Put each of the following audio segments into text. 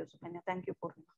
thank you Sukanya thank you Purnima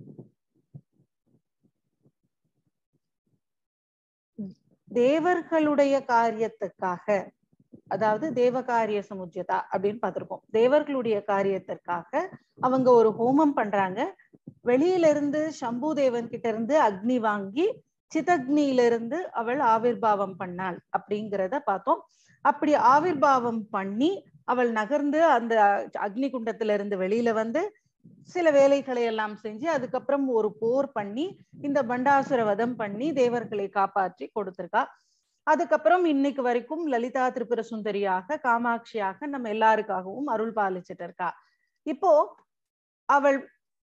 தேவர்களுடைய காரியத்துக்காக அதாவது தேவகாரிய சமுஜ்யதா அப்படின்னு பார்த்திருக்கோம் தேவர்களுடைய காரியத்திற்காக அவங்க ஒரு ஹோமம் பண்றாங்க வெளியில இருந்து சம்பு தேவன் கிட்ட இருந்து அக்னி வாங்கி சிதக்னியில இருந்து அவள் ஆவிர்பாவம் பண்ணாள் அப்படிங்கிறத பார்த்தோம் அப்படி ஆவிர்பாவம் பண்ணி அவள் நகர்ந்து அந்த அக்னி குண்டத்துல இருந்து வெளியில வந்து சில வேலைகளை எல்லாம் செஞ்சு அதுக்கப்புறம் ஒரு போர் பண்ணி இந்த பண்டாசுர வதம் பண்ணி தேவர்களை காப்பாற்றி கொடுத்திருக்கா அதுக்கப்புறம் இன்னைக்கு வரைக்கும் லலிதா திரிபுர சுந்தரியாக காமாட்சியாக நம்ம எல்லாருக்காகவும் அருள் பாலிச்சிட்டு இருக்கா இப்போ அவள்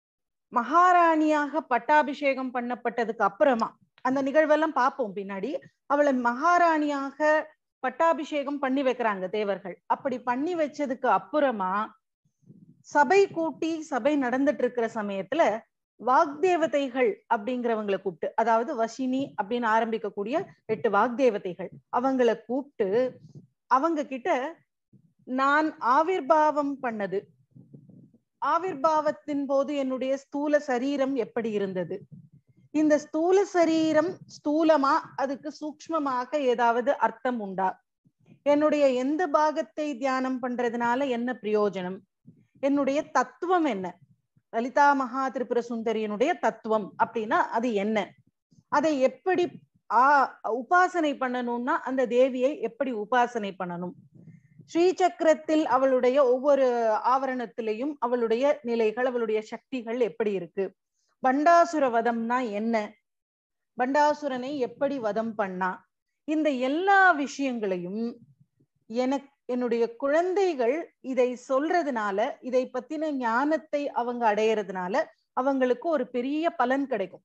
மகாராணியாக பட்டாபிஷேகம் பண்ணப்பட்டதுக்கு அப்புறமா அந்த நிகழ்வெல்லாம் பார்ப்போம் பின்னாடி அவளை மகாராணியாக பட்டாபிஷேகம் பண்ணி வைக்கிறாங்க தேவர்கள் அப்படி பண்ணி வச்சதுக்கு அப்புறமா சபை கூட்டி சபை நடந்துட்டு இருக்கிற சமயத்துல வாக்தேவதைகள் அப்படிங்கிறவங்களை கூப்பிட்டு அதாவது வசினி அப்படின்னு ஆரம்பிக்கக்கூடிய எட்டு வாக்தேவதைகள் அவங்கள கூப்பிட்டு அவங்க கிட்ட நான் ஆவிர்பாவம் பண்ணது ஆவிர்பாவத்தின் போது என்னுடைய ஸ்தூல சரீரம் எப்படி இருந்தது இந்த ஸ்தூல சரீரம் ஸ்தூலமா அதுக்கு சூக்ஷ்மமாக ஏதாவது அர்த்தம் உண்டா என்னுடைய எந்த பாகத்தை தியானம் பண்றதுனால என்ன பிரயோஜனம் என்னுடைய தத்துவம் என்ன லலிதா மகா திரிபுர சுந்தரியனுடைய தத்துவம் அப்படின்னா அது என்ன அதை எப்படி ஆ உபாசனை பண்ணணும்னா அந்த தேவியை எப்படி உபாசனை பண்ணணும் ஸ்ரீசக்கரத்தில் அவளுடைய ஒவ்வொரு ஆவரணத்திலையும் அவளுடைய நிலைகள் அவளுடைய சக்திகள் எப்படி இருக்கு பண்டாசுர வதம்னா என்ன பண்டாசுரனை எப்படி வதம் பண்ணா இந்த எல்லா விஷயங்களையும் எனக்கு என்னுடைய குழந்தைகள் இதை சொல்றதுனால இதை பத்தின ஞானத்தை அவங்க அடையறதுனால அவங்களுக்கு ஒரு பெரிய பலன் கிடைக்கும்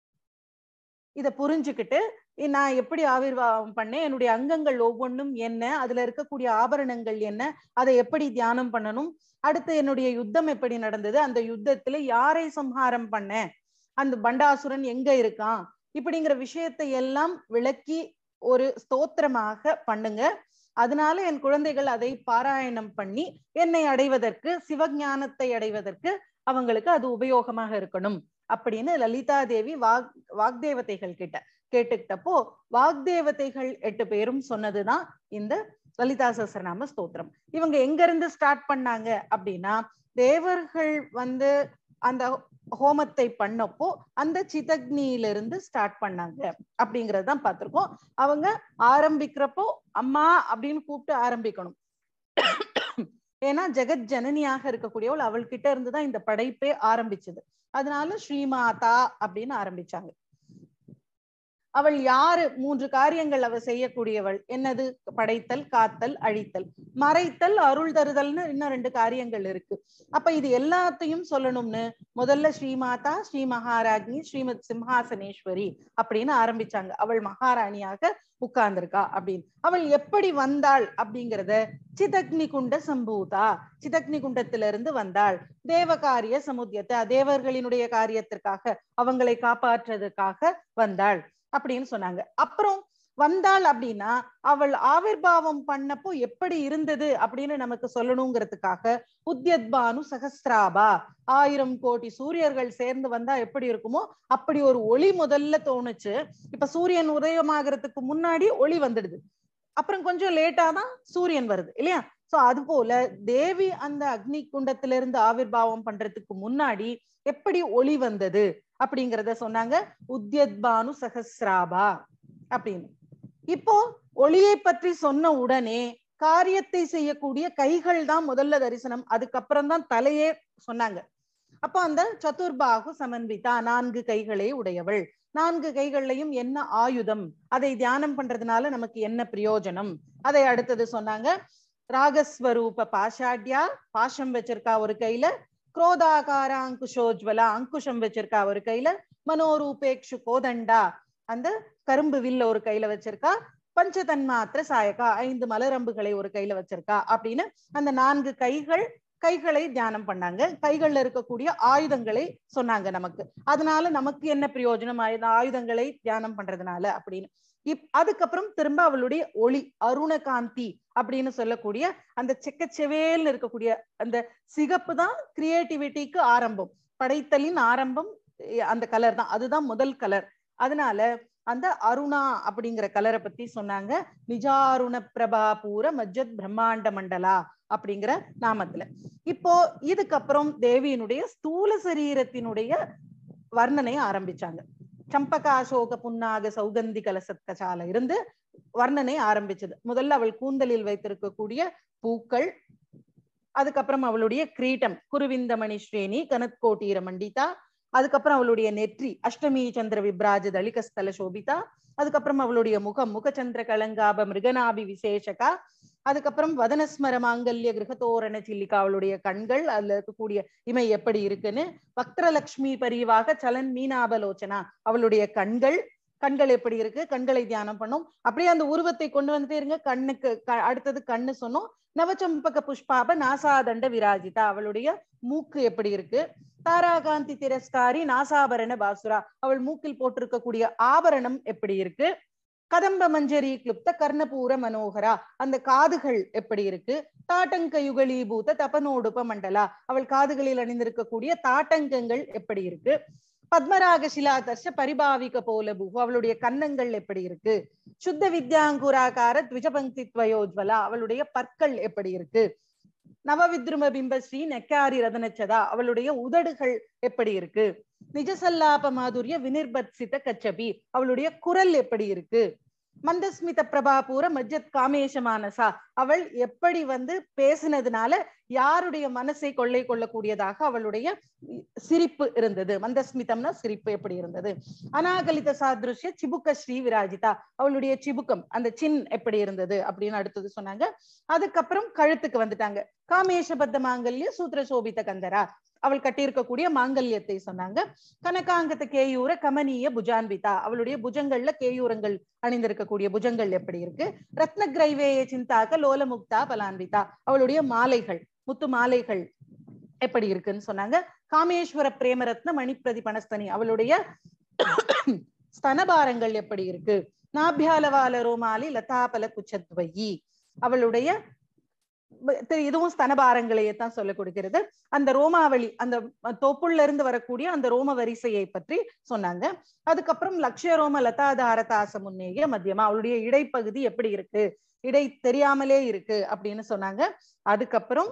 இத புரிஞ்சுக்கிட்டு நான் எப்படி ஆவிர்வாவம் பண்ணேன் என்னுடைய அங்கங்கள் ஒவ்வொன்றும் என்ன அதுல இருக்கக்கூடிய ஆபரணங்கள் என்ன அதை எப்படி தியானம் பண்ணணும் அடுத்து என்னுடைய யுத்தம் எப்படி நடந்தது அந்த யுத்தத்துல யாரை சம்ஹாரம் பண்ணேன் அந்த பண்டாசுரன் எங்க இருக்கான் இப்படிங்கிற விஷயத்தை எல்லாம் விளக்கி ஒரு ஸ்தோத்திரமாக பண்ணுங்க அதனால என் குழந்தைகள் அதை பாராயணம் பண்ணி என்னை அடைவதற்கு சிவஞானத்தை அடைவதற்கு அவங்களுக்கு அது உபயோகமாக இருக்கணும் அப்படின்னு லலிதா தேவி வாக் வாக்தேவதைகள் கிட்ட கேட்டுக்கிட்டப்போ வாக்தேவதைகள் எட்டு பேரும் சொன்னதுதான் இந்த லலிதா சஹஸ்ரநாம ஸ்தோத்திரம் இவங்க எங்க இருந்து ஸ்டார்ட் பண்ணாங்க அப்படின்னா தேவர்கள் வந்து அந்த ஹோமத்தை பண்ணப்போ அந்த சிதக்னியிலிருந்து ஸ்டார்ட் பண்ணாங்க அப்படிங்கறதுதான் பார்த்திருக்கோம் அவங்க ஆரம்பிக்கிறப்போ அம்மா அப்படின்னு கூப்பிட்டு ஆரம்பிக்கணும் ஏன்னா ஜெகத் ஜனனியாக இருக்கக்கூடியவள் அவள் கிட்ட இருந்துதான் இந்த படைப்பே ஆரம்பிச்சது அதனால ஸ்ரீமாதா அப்படின்னு ஆரம்பிச்சாங்க அவள் யாரு மூன்று காரியங்கள் அவ செய்யக்கூடியவள் என்னது படைத்தல் காத்தல் அழித்தல் மறைத்தல் அருள் தருதல்னு இன்னும் ரெண்டு காரியங்கள் இருக்கு அப்ப இது எல்லாத்தையும் சொல்லணும்னு முதல்ல ஸ்ரீமாதா ஸ்ரீ மகாராஜ்னி ஸ்ரீமத் சிம்ஹாசனேஸ்வரி அப்படின்னு ஆரம்பிச்சாங்க அவள் மகாராணியாக உட்கார்ந்திருக்கா அப்படின்னு அவள் எப்படி வந்தாள் அப்படிங்கறத சிதக்னி குண்ட சம்பூதா சிதக்னி குண்டத்திலிருந்து வந்தாள் தேவகாரிய சமுத்தியத்தை தேவர்களினுடைய காரியத்திற்காக அவங்களை காப்பாற்றுறதுக்காக வந்தாள் அப்படின்னு சொன்னாங்க அப்புறம் வந்தாள் அப்படின்னா அவள் ஆவிர்வாவம் பண்ணப்போ எப்படி இருந்தது அப்படின்னு நமக்கு சொல்லணுங்கிறதுக்காக உத்யத்பானு சகஸ்திராபா ஆயிரம் கோடி சூரியர்கள் சேர்ந்து வந்தா எப்படி இருக்குமோ அப்படி ஒரு ஒளி முதல்ல தோணுச்சு இப்ப சூரியன் உதயமாகறதுக்கு முன்னாடி ஒளி வந்துடுது அப்புறம் கொஞ்சம் லேட்டா தான் சூரியன் வருது இல்லையா சோ அது போல தேவி அந்த அக்னி குண்டத்திலிருந்து ஆவிர்வாவம் பண்றதுக்கு முன்னாடி எப்படி ஒளி வந்தது அப்படிங்கறத சொன்னாங்க உத்யத்பானு சகஸ்ராபா அப்படின்னு இப்போ ஒளியை பற்றி சொன்ன உடனே காரியத்தை செய்யக்கூடிய கைகள் தான் முதல்ல தரிசனம் அதுக்கப்புறம் தான் தலையே சொன்னாங்க அப்போ அந்த சதுர்பாகு சமன்விதா நான்கு கைகளை உடையவள் நான்கு கைகள்லையும் என்ன ஆயுதம் அதை தியானம் பண்றதுனால நமக்கு என்ன பிரயோஜனம் அதை அடுத்தது சொன்னாங்க ராகஸ்வரூப பாஷாட்யா பாஷம் வச்சிருக்கா ஒரு கையில குரோதாகார அங்குஷோஜ்வலா அங்குஷம் வச்சிருக்கா ஒரு கையில மனோரூபேக்ஷு கோதண்டா அந்த கரும்பு வில்ல ஒரு கையில வச்சிருக்கா பஞ்சதன்மாத்திர சாயக்கா ஐந்து மலரம்புகளை ஒரு கையில வச்சிருக்கா அப்படின்னு அந்த நான்கு கைகள் கைகளை தியானம் பண்ணாங்க கைகள்ல இருக்கக்கூடிய ஆயுதங்களை சொன்னாங்க நமக்கு அதனால நமக்கு என்ன பிரயோஜனம் ஆயுத ஆயுதங்களை தியானம் பண்றதுனால அப்படின்னு இப் அதுக்கப்புறம் திரும்ப அவளுடைய ஒளி அருணகாந்தி அப்படின்னு சொல்லக்கூடிய அந்த செக்கச்செவேல்னு இருக்கக்கூடிய அந்த சிகப்பு தான் கிரியேட்டிவிட்டிக்கு ஆரம்பம் படைத்தலின் ஆரம்பம் அஹ் அந்த கலர் தான் அதுதான் முதல் கலர் அதனால அந்த அருணா அப்படிங்கிற கலரை பத்தி சொன்னாங்க நிஜாருண பிரபா பூர மஜ்ஜத் பிரம்மாண்ட மண்டலா அப்படிங்கிற நாமத்துல இப்போ இதுக்கப்புறம் தேவியினுடைய ஸ்தூல சரீரத்தினுடைய வர்ணனையை ஆரம்பிச்சாங்க சம்பகாசோக புன்னாக சௌகந்தி கலசத்கசால இருந்து வர்ணனை ஆரம்பிச்சது முதல்ல அவள் கூந்தலில் வைத்திருக்கக்கூடிய பூக்கள் அதுக்கப்புறம் அவளுடைய கிரீட்டம் குருவிந்தமணி ஸ்ரேணி கனத்கோட்டீர மண்டிதா அதுக்கப்புறம் அவளுடைய நெற்றி அஷ்டமி சந்திர விப்ராஜ தளிகஸ்தல சோபிதா அதுக்கப்புறம் அவளுடைய முகம் முகச்சந்திர கலங்காப மிருகநாபி விசேஷகா அதுக்கப்புறம் வதனஸ்மர மாங்கல்ய கிரகதோரண சில்லிகா அவளுடைய கண்கள் அதுல இருக்கக்கூடிய இமை எப்படி இருக்குன்னு வக்ரலக்ஷ்மி பரிவாக சலன் மீனாபலோச்சனா அவளுடைய கண்கள் கண்கள் எப்படி இருக்கு கண்களை தியானம் பண்ணோம் அப்படியே அந்த உருவத்தை கொண்டு வந்துட்டே இருங்க கண்ணுக்கு க- அடுத்தது கண்ணு சொன்னோம் நவச்சம்பக புஷ்பாப நாசாதண்ட விராஜிதா அவளுடைய மூக்கு எப்படி இருக்கு தாராகாந்தி திரஸ்காரி நாசாபரண பாசுரா அவள் மூக்கில் போட்டிருக்கக்கூடிய ஆபரணம் எப்படி இருக்கு கதம்ப மஞ்சரி கிளுப்த கர்ணபூர மனோகரா அந்த காதுகள் எப்படி இருக்கு தாட்டங்க யுகலீபூத தபனோடுப மண்டலா அவள் காதுகளில் அணிந்திருக்கக்கூடிய தாட்டங்கங்கள் எப்படி இருக்கு பத்மராக சிலாதர்ஷ பரிபாவிக போல பூ அவளுடைய கன்னங்கள் எப்படி இருக்கு சுத்த வித்யாங்குராகார த்விஜபங்கி துவயோஜ்வலா அவளுடைய பற்கள் எப்படி இருக்கு நவவித்ரும பிம்பஸ்ரீ நெக்காரி ரதனச்சதா அவளுடைய உதடுகள் எப்படி இருக்கு நிஜசல்லாப மாதுரிய வினிர்பத்சித கச்சபி அவளுடைய குரல் எப்படி இருக்கு மந்தஸ்மித பிரபாபூர மஜ்ஜத் காமேஷ மானசா அவள் எப்படி வந்து பேசினதுனால யாருடைய மனசை கொள்ளை கொள்ளக்கூடியதாக அவளுடைய சிரிப்பு இருந்தது மந்தஸ்மிதம்னா சிரிப்பு எப்படி இருந்தது அனாகலித சாதிருஷ்ய சிபுக்க ஸ்ரீ விராஜிதா அவளுடைய சிபுக்கம் அந்த சின் எப்படி இருந்தது அப்படின்னு அடுத்தது சொன்னாங்க அதுக்கப்புறம் கழுத்துக்கு வந்துட்டாங்க காமேஷபத்த மாங்கல்ய சூத்திர சோபித கந்தரா அவள் கட்டியிருக்கக்கூடிய மாங்கல்யத்தை சொன்னாங்க கனகாங்கத்த கேயூர கமனீய புஜான்விதா அவளுடைய புஜங்கள்ல கேயூரங்கள் அணிந்திருக்கக்கூடிய புஜங்கள் எப்படி இருக்கு ரத்ன கிரைவேய சிந்தாக்க லோலமுக்தா பலான்விதா அவளுடைய மாலைகள் முத்து மாலைகள் எப்படி இருக்குன்னு சொன்னாங்க காமேஸ்வர பிரேமரத்ன மணிப்பிரதி பணஸ்தனி அவளுடைய ஸ்தனபாரங்கள் எப்படி இருக்கு நாபியாலவால ரோமாலி லதாபல குச்சத்வயி அவளுடைய ப- தெரி- இதுவும் ஸ்தனபாரங்களையே தான் சொல்ல கொடுக்கிறது அந்த ரோமாவளி அந்த தோப்புள்ள இருந்து வரக்கூடிய அந்த ரோம வரிசையை பற்றி சொன்னாங்க அதுக்கப்புறம் லட்சிய ரோம லதாதாரதாச முன்னேய மத்தியமா அவளுடைய இடைப்பகுதி எப்படி இருக்கு இடை தெரியாமலே இருக்கு அப்படின்னு சொன்னாங்க அதுக்கப்புறம்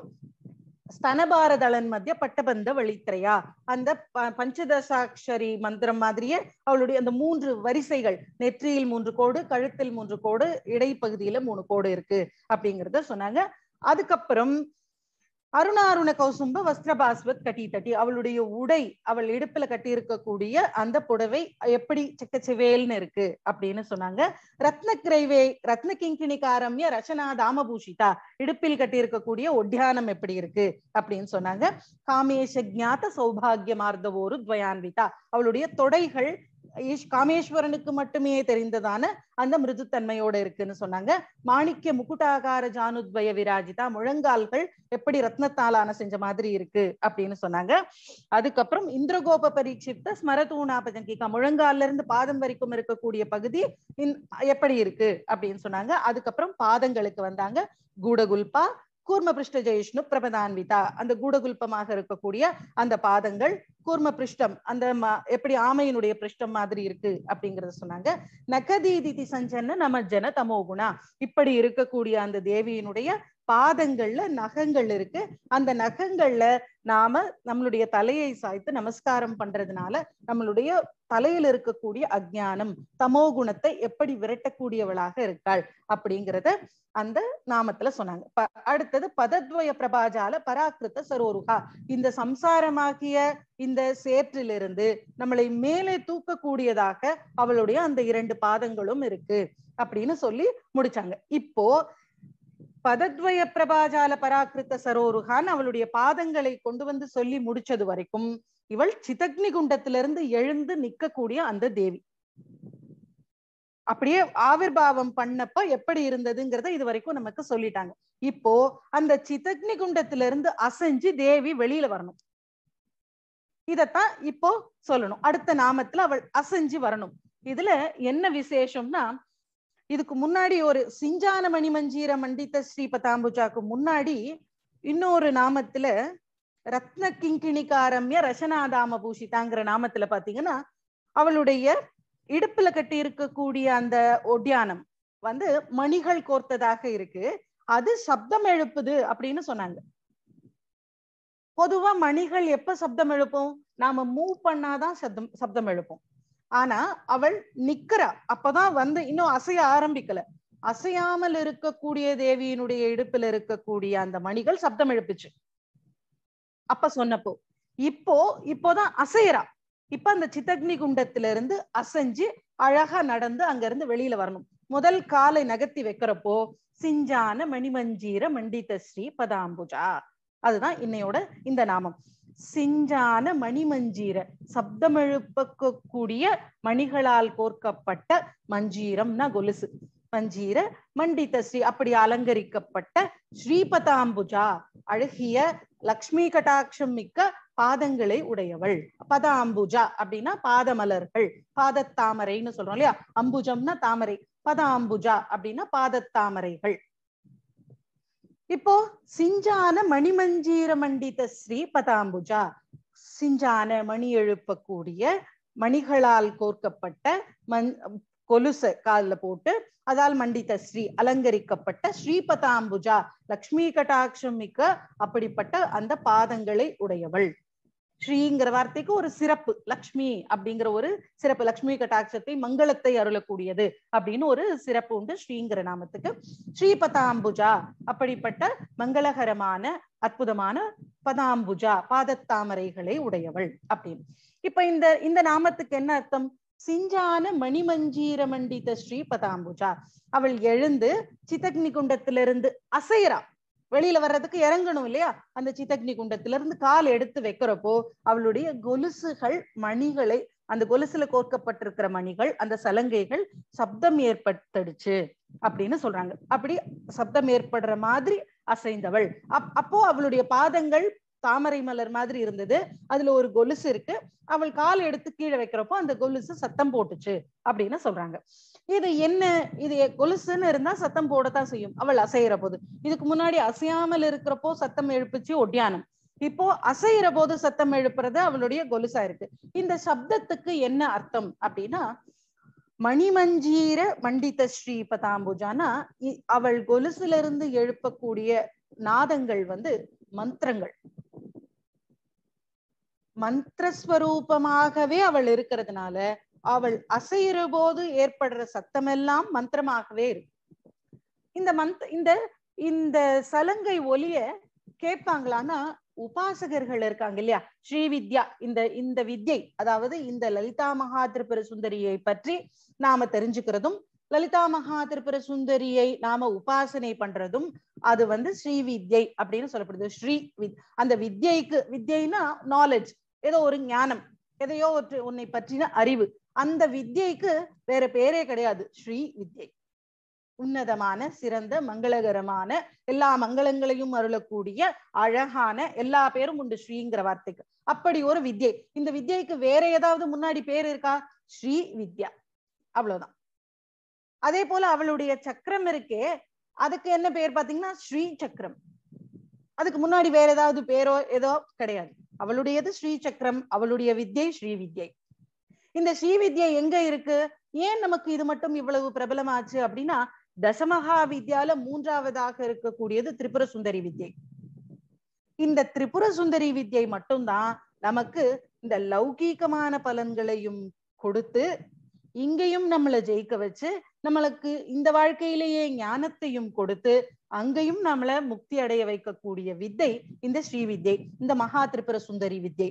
ஸ்தனபாரதளன் மத்திய பட்டபந்த வழித்திரையா அந்த ப- பஞ்சதசாட்சரி மந்திரம் மாதிரியே அவளுடைய அந்த மூன்று வரிசைகள் நெற்றியில் மூன்று கோடு கழுத்தில் மூன்று கோடு இடைப்பகுதியில மூணு கோடு இருக்கு அப்படிங்கறத சொன்னாங்க அதுக்கப்புறம் அருணாருண கௌசும்ப வஸ்திரபாஸ்வத் கட்டி தட்டி அவளுடைய உடை அவள் இடுப்புல கட்டி இருக்கக்கூடிய அந்த புடவை எப்படி செக்கச்செவேல்னு இருக்கு அப்படின்னு சொன்னாங்க ரத்ன கிரைவே ரத்ன கிங்கிணி காரம்ய ரச்சனா தாமபூஷிதா இடுப்பில் கட்டி இருக்கக்கூடிய ஒட்டியானம் எப்படி இருக்கு அப்படின்னு சொன்னாங்க காமேஷ ஜாத சௌபாகிய மார்தவோரு துவயான்விதா அவளுடைய தொடைகள் ஈஷ்- காமேஸ்வரனுக்கு மட்டுமே தெரிந்ததான அந்த மிருதுத்தன்மையோட இருக்குன்னு சொன்னாங்க மாணிக்க முக்குட்டாகார ஜானுத்வய விராஜிதா முழங்கால்கள் எப்படி ரத்னத்தாலான செஞ்ச மாதிரி இருக்கு அப்படின்னு சொன்னாங்க அதுக்கப்புறம் இந்திரகோப பரீட்சித்த ஸ்மரதூணா பஜங்கிகா முழங்கால்ல இருந்து பாதம் வரைக்கும் இருக்கக்கூடிய பகுதி இன்- எப்படி இருக்கு அப்படின்னு சொன்னாங்க அதுக்கப்புறம் பாதங்களுக்கு வந்தாங்க கூடகுல்பா கூர்ம பிருஷ்ட ஜெயிஷ்ணு பிரபதான்விதா அந்த கூடகுல்பமாக இருக்கக்கூடிய அந்த பாதங்கள் கூர்ம பிருஷ்டம் அந்த ம- எப்படி ஆமையினுடைய பிருஷ்டம் மாதிரி இருக்கு அப்படிங்கறத சொன்னாங்க நகதீதிதி சஞ்சன்ன நமஜன தமோகுணா இப்படி இருக்கக்கூடிய அந்த தேவியினுடைய பாதங்கள்ல நகங்கள் இருக்கு அந்த நகங்கள்ல நாம நம்மளுடைய தலையை சாய்த்து நமஸ்காரம் பண்றதுனால நம்மளுடைய தலையில இருக்கக்கூடிய அஜ்ஞானம் தமோ குணத்தை எப்படி விரட்டக்கூடியவளாக இருக்காள் அப்படிங்கறத அந்த நாமத்துல சொன்னாங்க ப- அடுத்தது பதத்வய பிரபாஜால பராக்கிருத்த சரோருகா இந்த சம்சாரமாகிய இந்த சேற்றிலிருந்து நம்மளை மேலே தூக்கக்கூடியதாக அவளுடைய அந்த இரண்டு பாதங்களும் இருக்கு அப்படின்னு சொல்லி முடிச்சாங்க இப்போ பதத்வய பிரபாஜால பராக்கிருத்த சரோருகான் அவளுடைய பாதங்களை கொண்டு வந்து சொல்லி முடிச்சது வரைக்கும் இவள் சிதக்னி குண்டத்திலிருந்து எழுந்து நிக்கக்கூடிய அந்த தேவி அப்படியே ஆவிர்பாவம் பண்ணப்ப எப்படி இருந்ததுங்கிறத இது வரைக்கும் நமக்கு சொல்லிட்டாங்க இப்போ அந்த சிதக்னி குண்டத்திலிருந்து அசைஞ்சு தேவி வெளியில வரணும் இதத்தான் இப்போ சொல்லணும் அடுத்த நாமத்துல அவள் அசைஞ்சு வரணும் இதுல என்ன விசேஷம்னா இதுக்கு முன்னாடி ஒரு சிஞ்சான மணிமஞ்சீர மண்டித்த ஸ்ரீ பதாம்புஜாக்கு முன்னாடி இன்னொரு நாமத்துல ரத்ன கிங்கிணிகாரம்ய ரசனாதாம பூஷிதாங்கிற நாமத்துல பாத்தீங்கன்னா அவளுடைய இடுப்புல கட்டி இருக்கக்கூடிய அந்த ஒட்டியானம் வந்து மணிகள் கோர்த்ததாக இருக்கு அது சப்தம் எழுப்புது அப்படின்னு சொன்னாங்க பொதுவா மணிகள் எப்ப சப்தம் எழுப்பும் நாம மூவ் பண்ணாதான் சப்தம் சப்தம் எழுப்பும் ஆனா அவள் நிக்கிறா அப்பதான் வந்து இன்னும் அசைய ஆரம்பிக்கல அசையாமல் இருக்கக்கூடிய தேவியினுடைய இடுப்புல இருக்கக்கூடிய அந்த மணிகள் சப்தம் எழுப்புச்சு அப்ப சொன்னப்போ இப்போ இப்போதான் அசையறா இப்ப அந்த சித்தக்னி குண்டத்துல இருந்து அசைஞ்சு அழகா நடந்து அங்க இருந்து வெளியில வரணும் முதல் காலை நகர்த்தி வைக்கிறப்போ சிஞ்சான மணிமஞ்சீர மண்டித ஸ்ரீ பதாம்புஜா அதுதான் இன்னையோட இந்த நாமம் சிஞ்சான மணிமஞ்சீர சப்தம் எழுப்பக்கூடிய மணிகளால் கோர்க்கப்பட்ட மஞ்சீரம்னா கொலுசு மஞ்சீர மண்டித ஸ்ரீ அப்படி அலங்கரிக்கப்பட்ட ஸ்ரீபதாம்புஜா அழகிய லக்ஷ்மி கட்டாட்சம் மிக்க பாதங்களை உடையவள் பதாம்புஜா அப்படின்னா பாதமலர்கள் பாதத்தாமரைன்னு சொல்றோம் இல்லையா அம்புஜம்னா தாமரை பதாம்புஜா அப்படின்னா பாதத்தாமரைகள் இப்போ சிஞ்சான மணிமஞ்சீர மண்டித ஸ்ரீ பதாம்புஜா சிஞ்சான மணி எழுப்பக்கூடிய மணிகளால் கோர்க்கப்பட்ட மண் கொலுச காலில் போட்டு அதால் மண்டித்த ஸ்ரீ அலங்கரிக்கப்பட்ட ஸ்ரீபதாம்புஜா லக்ஷ்மி கட்டாட்சம் மிக்க அப்படிப்பட்ட அந்த பாதங்களை உடையவள் ஸ்ரீங்கிற வார்த்தைக்கு ஒரு சிறப்பு லக்ஷ்மி அப்படிங்கிற ஒரு சிறப்பு லக்ஷ்மி கட்டாட்சத்தை மங்களத்தை அருளக்கூடியது அப்படின்னு ஒரு சிறப்பு உண்டு ஸ்ரீங்கிற நாமத்துக்கு ஸ்ரீபதாம்புஜா அப்படிப்பட்ட மங்களகரமான அற்புதமான பதாம்புஜா பாதத்தாமரைகளை உடையவள் அப்படின்னு இப்ப இந்த இந்த நாமத்துக்கு என்ன அர்த்தம் சிஞ்சான மணிமஞ்சீர மண்டித ஸ்ரீ பதாம்புஜா அவள் எழுந்து சித்தக்னி குண்டத்திலிருந்து அசைறா வெளியில வர்றதுக்கு இறங்கணும் இல்லையா அந்த சித்தக்னி குண்டத்திலிருந்து கால் எடுத்து வைக்கிறப்போ அவளுடைய கொலுசுகள் மணிகளை அந்த கொலுசுல கோர்க்கப்பட்டிருக்கிற மணிகள் அந்த சலங்கைகள் சப்தம் ஏற்பட்டுடுச்சு அப்படின்னு சொல்றாங்க அப்படி சப்தம் ஏற்படுற மாதிரி அசைந்தவள் அப் அப்போ அவளுடைய பாதங்கள் தாமரை மலர் மாதிரி இருந்தது அதுல ஒரு கொலுசு இருக்கு அவள் கால் எடுத்து கீழே வைக்கிறப்போ அந்த கொலுசு சத்தம் போட்டுச்சு அப்படின்னு சொல்றாங்க இது என்ன இது கொலுசுன்னு இருந்தா சத்தம் போடத்தான் செய்யும் அவள் அசைகிற போது இதுக்கு முன்னாடி அசையாமல் இருக்கிறப்போ சத்தம் எழுப்புச்சு ஒட்டியானம் இப்போ அசைகிற போது சத்தம் எழுப்புறது அவளுடைய கொலுசா இருக்கு இந்த சப்தத்துக்கு என்ன அர்த்தம் அப்படின்னா மணிமஞ்சீர மண்டித ஸ்ரீ பதாம்புஜானா அவள் கொலுசுல இருந்து எழுப்பக்கூடிய நாதங்கள் வந்து மந்திரங்கள் மந்திரஸ்வரூபமாகவே அவள் இருக்கிறதுனால அவள் அசைகிற போது ஏற்படுற சத்தமெல்லாம் மந்திரமாகவே இருக்கு இந்த மந்த் இந்த இந்த சலங்கை ஒலிய கேட்பாங்களான்னா உபாசகர்கள் இருக்காங்க இல்லையா ஸ்ரீவித்யா இந்த இந்த வித்யை அதாவது இந்த லலிதா மகா திரிபுர சுந்தரியை பற்றி நாம தெரிஞ்சுக்கிறதும் லலிதா மகா திரிபுர சுந்தரியை நாம உபாசனை பண்றதும் அது வந்து ஸ்ரீவித்யை அப்படின்னு சொல்லப்படுது ஸ்ரீ வித் அந்த வித்யைக்கு வித்யைனா நாலேஜ் ஏதோ ஒரு ஞானம் எதையோ ஒரு உன்னை பற்றின அறிவு அந்த வித்யைக்கு வேற பேரே கிடையாது ஸ்ரீ வித்யை உன்னதமான சிறந்த மங்களகரமான எல்லா மங்களங்களையும் அருளக்கூடிய அழகான எல்லா பேரும் உண்டு ஸ்ரீங்கிற வார்த்தைக்கு அப்படி ஒரு வித்யை இந்த வித்யைக்கு வேற ஏதாவது முன்னாடி பேர் இருக்கா ஸ்ரீ வித்யா அவ்வளவுதான் அதே போல அவளுடைய சக்கரம் இருக்கே அதுக்கு என்ன பேர் பாத்தீங்கன்னா ஸ்ரீ சக்கரம் அதுக்கு முன்னாடி வேற ஏதாவது பேரோ ஏதோ கிடையாது அவளுடையது ஸ்ரீ சக்கரம் அவளுடைய வித்யை ஸ்ரீ வித்யை இந்த ஸ்ரீ வித்யை எங்க இருக்கு ஏன் நமக்கு இது மட்டும் இவ்வளவு பிரபலமாச்சு அப்படின்னா தசமகா வித்யால மூன்றாவதாக இருக்கக்கூடியது திரிபுர சுந்தரி வித்யை இந்த திரிபுர சுந்தரி வித்யை மட்டும்தான் நமக்கு இந்த லௌகீகமான பலன்களையும் கொடுத்து இங்கேயும் நம்மளை ஜெயிக்க வச்சு நம்மளுக்கு இந்த வாழ்க்கையிலேயே ஞானத்தையும் கொடுத்து அங்கேயும் நம்மள முக்தி அடைய வைக்கக்கூடிய வித்தை இந்த ஸ்ரீ வித்யை இந்த மகா திரிபுர சுந்தரி வித்யை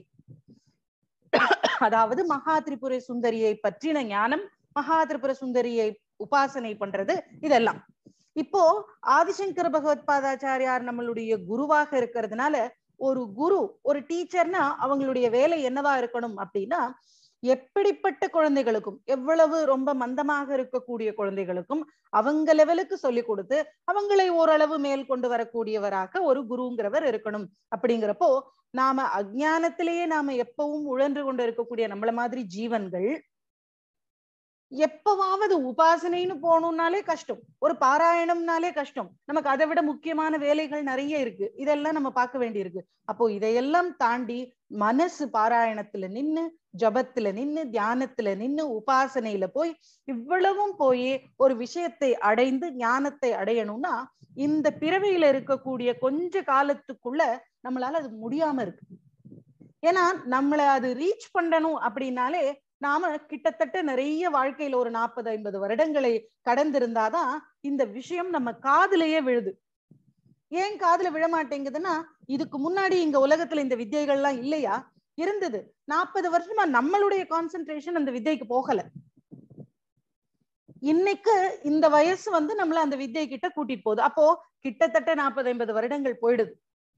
அதாவது மகா திரிபுர சுந்தரியை பற்றின ஞானம் மகா திரிபுர சுந்தரியை உபாசனை பண்றது இதெல்லாம் இப்போ ஆதிசங்கர பகவத் பாதாச்சாரியார் நம்மளுடைய குருவாக இருக்கிறதுனால ஒரு குரு ஒரு டீச்சர்னா அவங்களுடைய வேலை என்னவா இருக்கணும் அப்படின்னா எப்படிப்பட்ட குழந்தைகளுக்கும் எவ்வளவு ரொம்ப மந்தமாக இருக்கக்கூடிய குழந்தைகளுக்கும் அவங்க லெவலுக்கு சொல்லி கொடுத்து அவங்களை ஓரளவு மேல் கொண்டு வரக்கூடியவராக ஒரு குருங்கிறவர் இருக்கணும் அப்படிங்கிறப்போ நாம அஜானத்திலேயே நாம எப்பவும் உழன்று கொண்டு இருக்கக்கூடிய நம்மள மாதிரி ஜீவன்கள் எப்பவாவது உபாசனைன்னு போகணும்னாலே கஷ்டம் ஒரு பாராயணம்னாலே கஷ்டம் நமக்கு அதை விட முக்கியமான வேலைகள் நிறைய இருக்கு இதெல்லாம் நம்ம பார்க்க வேண்டியிருக்கு அப்போ இதையெல்லாம் தாண்டி மனசு பாராயணத்துல நின்னு ஜபத்துல நின்னு தியானத்துல நின்னு உபாசனையில போய் இவ்வளவும் போய் ஒரு விஷயத்தை அடைந்து ஞானத்தை அடையணும்னா இந்த பிறவியில இருக்கக்கூடிய கொஞ்ச காலத்துக்குள்ள நம்மளால அது முடியாம இருக்கு ஏன்னா நம்மளை அது ரீச் பண்ணணும் அப்படின்னாலே நாம கிட்டத்தட்ட நிறைய வாழ்க்கையில ஒரு நாற்பது ஐம்பது வருடங்களை கடந்திருந்தாதான் இந்த விஷயம் நம்ம காதுலயே விழுது ஏன் காதுல விழ மாட்டேங்குதுன்னா இதுக்கு முன்னாடி இங்க உலகத்துல இந்த வித்தைகள்லாம் இல்லையா இருந்தது நாற்பது வருஷமா நம்மளுடைய கான்சென்ட்ரேஷன் அந்த வித்தைக்கு போகல இன்னைக்கு இந்த வயசு வந்து நம்மள அந்த வித்தை கிட்ட கூட்டிட்டு போகுது அப்போ கிட்டத்தட்ட நாற்பது ஐம்பது வருடங்கள் போயிடுது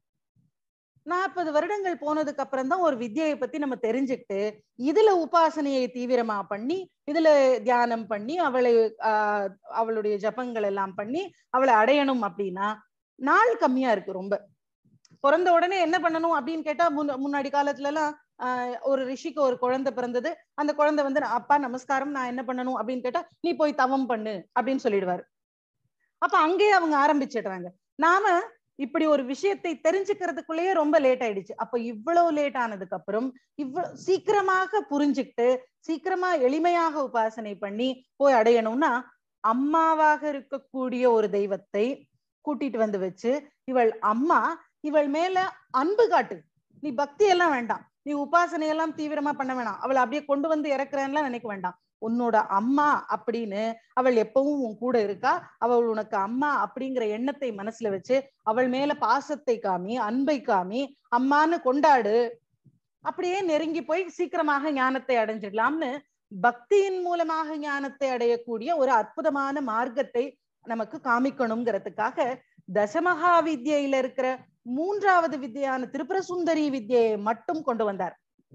நாற்பது வருடங்கள் போனதுக்கு அப்புறம் தான் ஒரு வித்தியை பத்தி நம்ம தெரிஞ்சுக்கிட்டு இதுல உபாசனையை தீவிரமா பண்ணி இதுல தியானம் பண்ணி அவளை ஆஹ் அவளுடைய ஜபங்கள் எல்லாம் பண்ணி அவளை அடையணும் அப்படின்னா நாள் கம்மியா இருக்கு ரொம்ப பிறந்த உடனே என்ன பண்ணணும் அப்படின்னு கேட்டா முன்ன- முன்னாடி காலத்துல எல்லாம் ஆஹ் ஒரு ரிஷிக்கு ஒரு குழந்தை பிறந்தது அந்த குழந்தை வந்து அப்பா நமஸ்காரம் நான் என்ன பண்ணணும் அப்படின்னு கேட்டா நீ போய் தவம் பண்ணு அப்படின்னு சொல்லிடுவாரு அப்ப அங்கேயே அவங்க ஆரம்பிச்சிடுறாங்க நாம இப்படி ஒரு விஷயத்தை தெரிஞ்சுக்கிறதுக்குள்ளேயே ரொம்ப லேட் ஆயிடுச்சு அப்ப இவ்வளவு லேட் ஆனதுக்கு அப்புறம் இவ்வளவு சீக்கிரமாக புரிஞ்சுக்கிட்டு சீக்கிரமா எளிமையாக உபாசனை பண்ணி போய் அடையணும்னா அம்மாவாக இருக்கக்கூடிய ஒரு தெய்வத்தை கூட்டிட்டு வந்து வச்சு இவள் அம்மா இவள் மேல அன்பு காட்டு நீ பக்தி எல்லாம் வேண்டாம் நீ உபாசனை எல்லாம் தீவிரமா பண்ண வேணாம் அவளை அப்படியே கொண்டு வந்து இறக்குறேன்லாம் நினைக்க வேண்டாம் உன்னோட அம்மா அப்படின்னு அவள் எப்பவும் உன் கூட இருக்கா அவள் உனக்கு அம்மா அப்படிங்கிற எண்ணத்தை மனசுல வச்சு அவள் மேல பாசத்தை காமி அன்பை காமி அம்மான்னு கொண்டாடு அப்படியே நெருங்கி போய் சீக்கிரமாக ஞானத்தை அடைஞ்சிடலாம்னு பக்தியின் மூலமாக ஞானத்தை அடையக்கூடிய ஒரு அற்புதமான மார்க்கத்தை நமக்கு காமிக்கணுங்கிறதுக்காக தசமகா வித்யில இருக்கிற மூன்றாவது வித்யான திரிபுர சுந்தரி வித்யை மட்டும் கொண்டு வந்தார்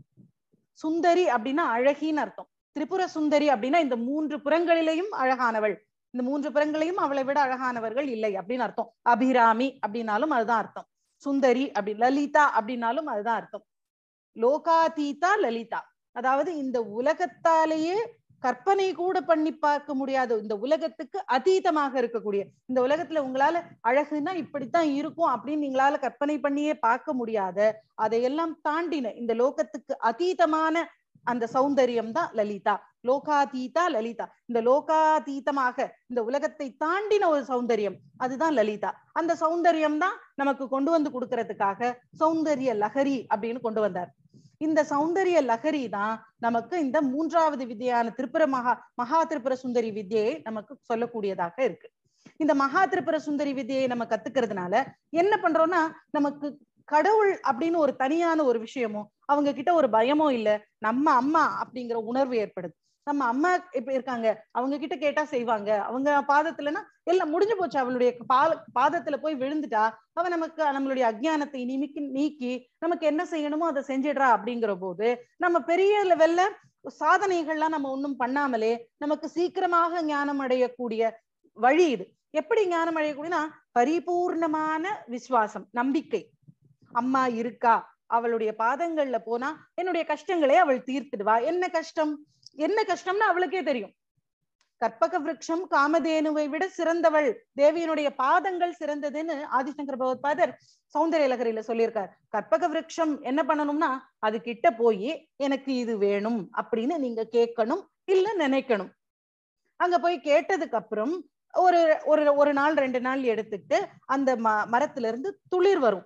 சுந்தரி அப்படின்னா அழகின்னு அர்த்தம் திரிபுர சுந்தரி அப்படின்னா இந்த மூன்று புறங்களிலேயும் அழகானவள் இந்த மூன்று புறங்களையும் அவளை விட அழகானவர்கள் இல்லை அப்படின்னு அர்த்தம் அபிராமி அப்படின்னாலும் அதுதான் அர்த்தம் சுந்தரி அப்படி லலிதா அப்படின்னாலும் அதுதான் அர்த்தம் லோகாதீதா லலிதா அதாவது இந்த உலகத்தாலேயே கற்பனை கூட பண்ணி பார்க்க முடியாத இந்த உலகத்துக்கு அதீதமாக இருக்கக்கூடிய இந்த உலகத்துல உங்களால அழகுன்னா இப்படித்தான் இருக்கும் அப்படின்னு நீங்களால கற்பனை பண்ணியே பார்க்க முடியாத அதையெல்லாம் தாண்டின இந்த லோகத்துக்கு அதீதமான அந்த சௌந்தரியம் தான் லலிதா லோகாதீதா லலிதா இந்த லோகாதீதமாக இந்த உலகத்தை தாண்டின ஒரு சௌந்தரியம் அதுதான் லலிதா அந்த சௌந்தரியம் தான் நமக்கு கொண்டு வந்து கொடுக்கறதுக்காக சௌந்தரிய லஹரி அப்படின்னு கொண்டு வந்தார் இந்த சௌந்தரிய லஹரி தான் நமக்கு இந்த மூன்றாவது வித்யான திரிபுர மகா மகா திரிபுர சுந்தரி வித்யை நமக்கு சொல்லக்கூடியதாக இருக்கு இந்த மகா திரிபுர சுந்தரி வித்யை நம்ம கத்துக்கிறதுனால என்ன பண்றோம்னா நமக்கு கடவுள் அப்படின்னு ஒரு தனியான ஒரு விஷயமோ அவங்க கிட்ட ஒரு பயமோ இல்ல நம்ம அம்மா அப்படிங்கிற உணர்வு ஏற்படுது நம்ம அம்மா இப்ப இருக்காங்க அவங்க கிட்ட கேட்டா செய்வாங்க அவங்க பாதத்துலன்னா எல்லாம் முடிஞ்சு போச்சு அவளுடைய பால பாதத்துல போய் விழுந்துட்டா அவ நமக்கு நம்மளுடைய அஜ்ஞானத்தை நிமிக்கி நீக்கி நமக்கு என்ன செய்யணுமோ அதை செஞ்சிடுறா அப்படிங்கிற போது நம்ம பெரிய லெவல்ல சாதனைகள்லாம் நம்ம ஒண்ணும் பண்ணாமலே நமக்கு சீக்கிரமாக ஞானம் அடையக்கூடிய வழி இது எப்படி ஞானம் அடையக்கூடியனா பரிபூர்ணமான விசுவாசம் நம்பிக்கை அம்மா இருக்கா அவளுடைய பாதங்கள்ல போனா என்னுடைய கஷ்டங்களை அவள் தீர்த்துடுவா என்ன கஷ்டம் என்ன கஷ்டம்னு அவளுக்கே தெரியும் கற்பக விருட்சம் காமதேனுவை விட சிறந்தவள் தேவியினுடைய பாதங்கள் சிறந்ததுன்னு ஆதிசங்கர பகவத்பாதர் சௌந்தரிய லகரியில சொல்லியிருக்கார் கற்பக விருட்சம் என்ன பண்ணணும்னா அது கிட்ட போய் எனக்கு இது வேணும் அப்படின்னு நீங்க கேட்கணும் இல்ல நினைக்கணும் அங்க போய் கேட்டதுக்கு அப்புறம் ஒரு ஒரு ஒரு நாள் ரெண்டு நாள் எடுத்துக்கிட்டு அந்த ம மரத்துல இருந்து துளிர் வரும்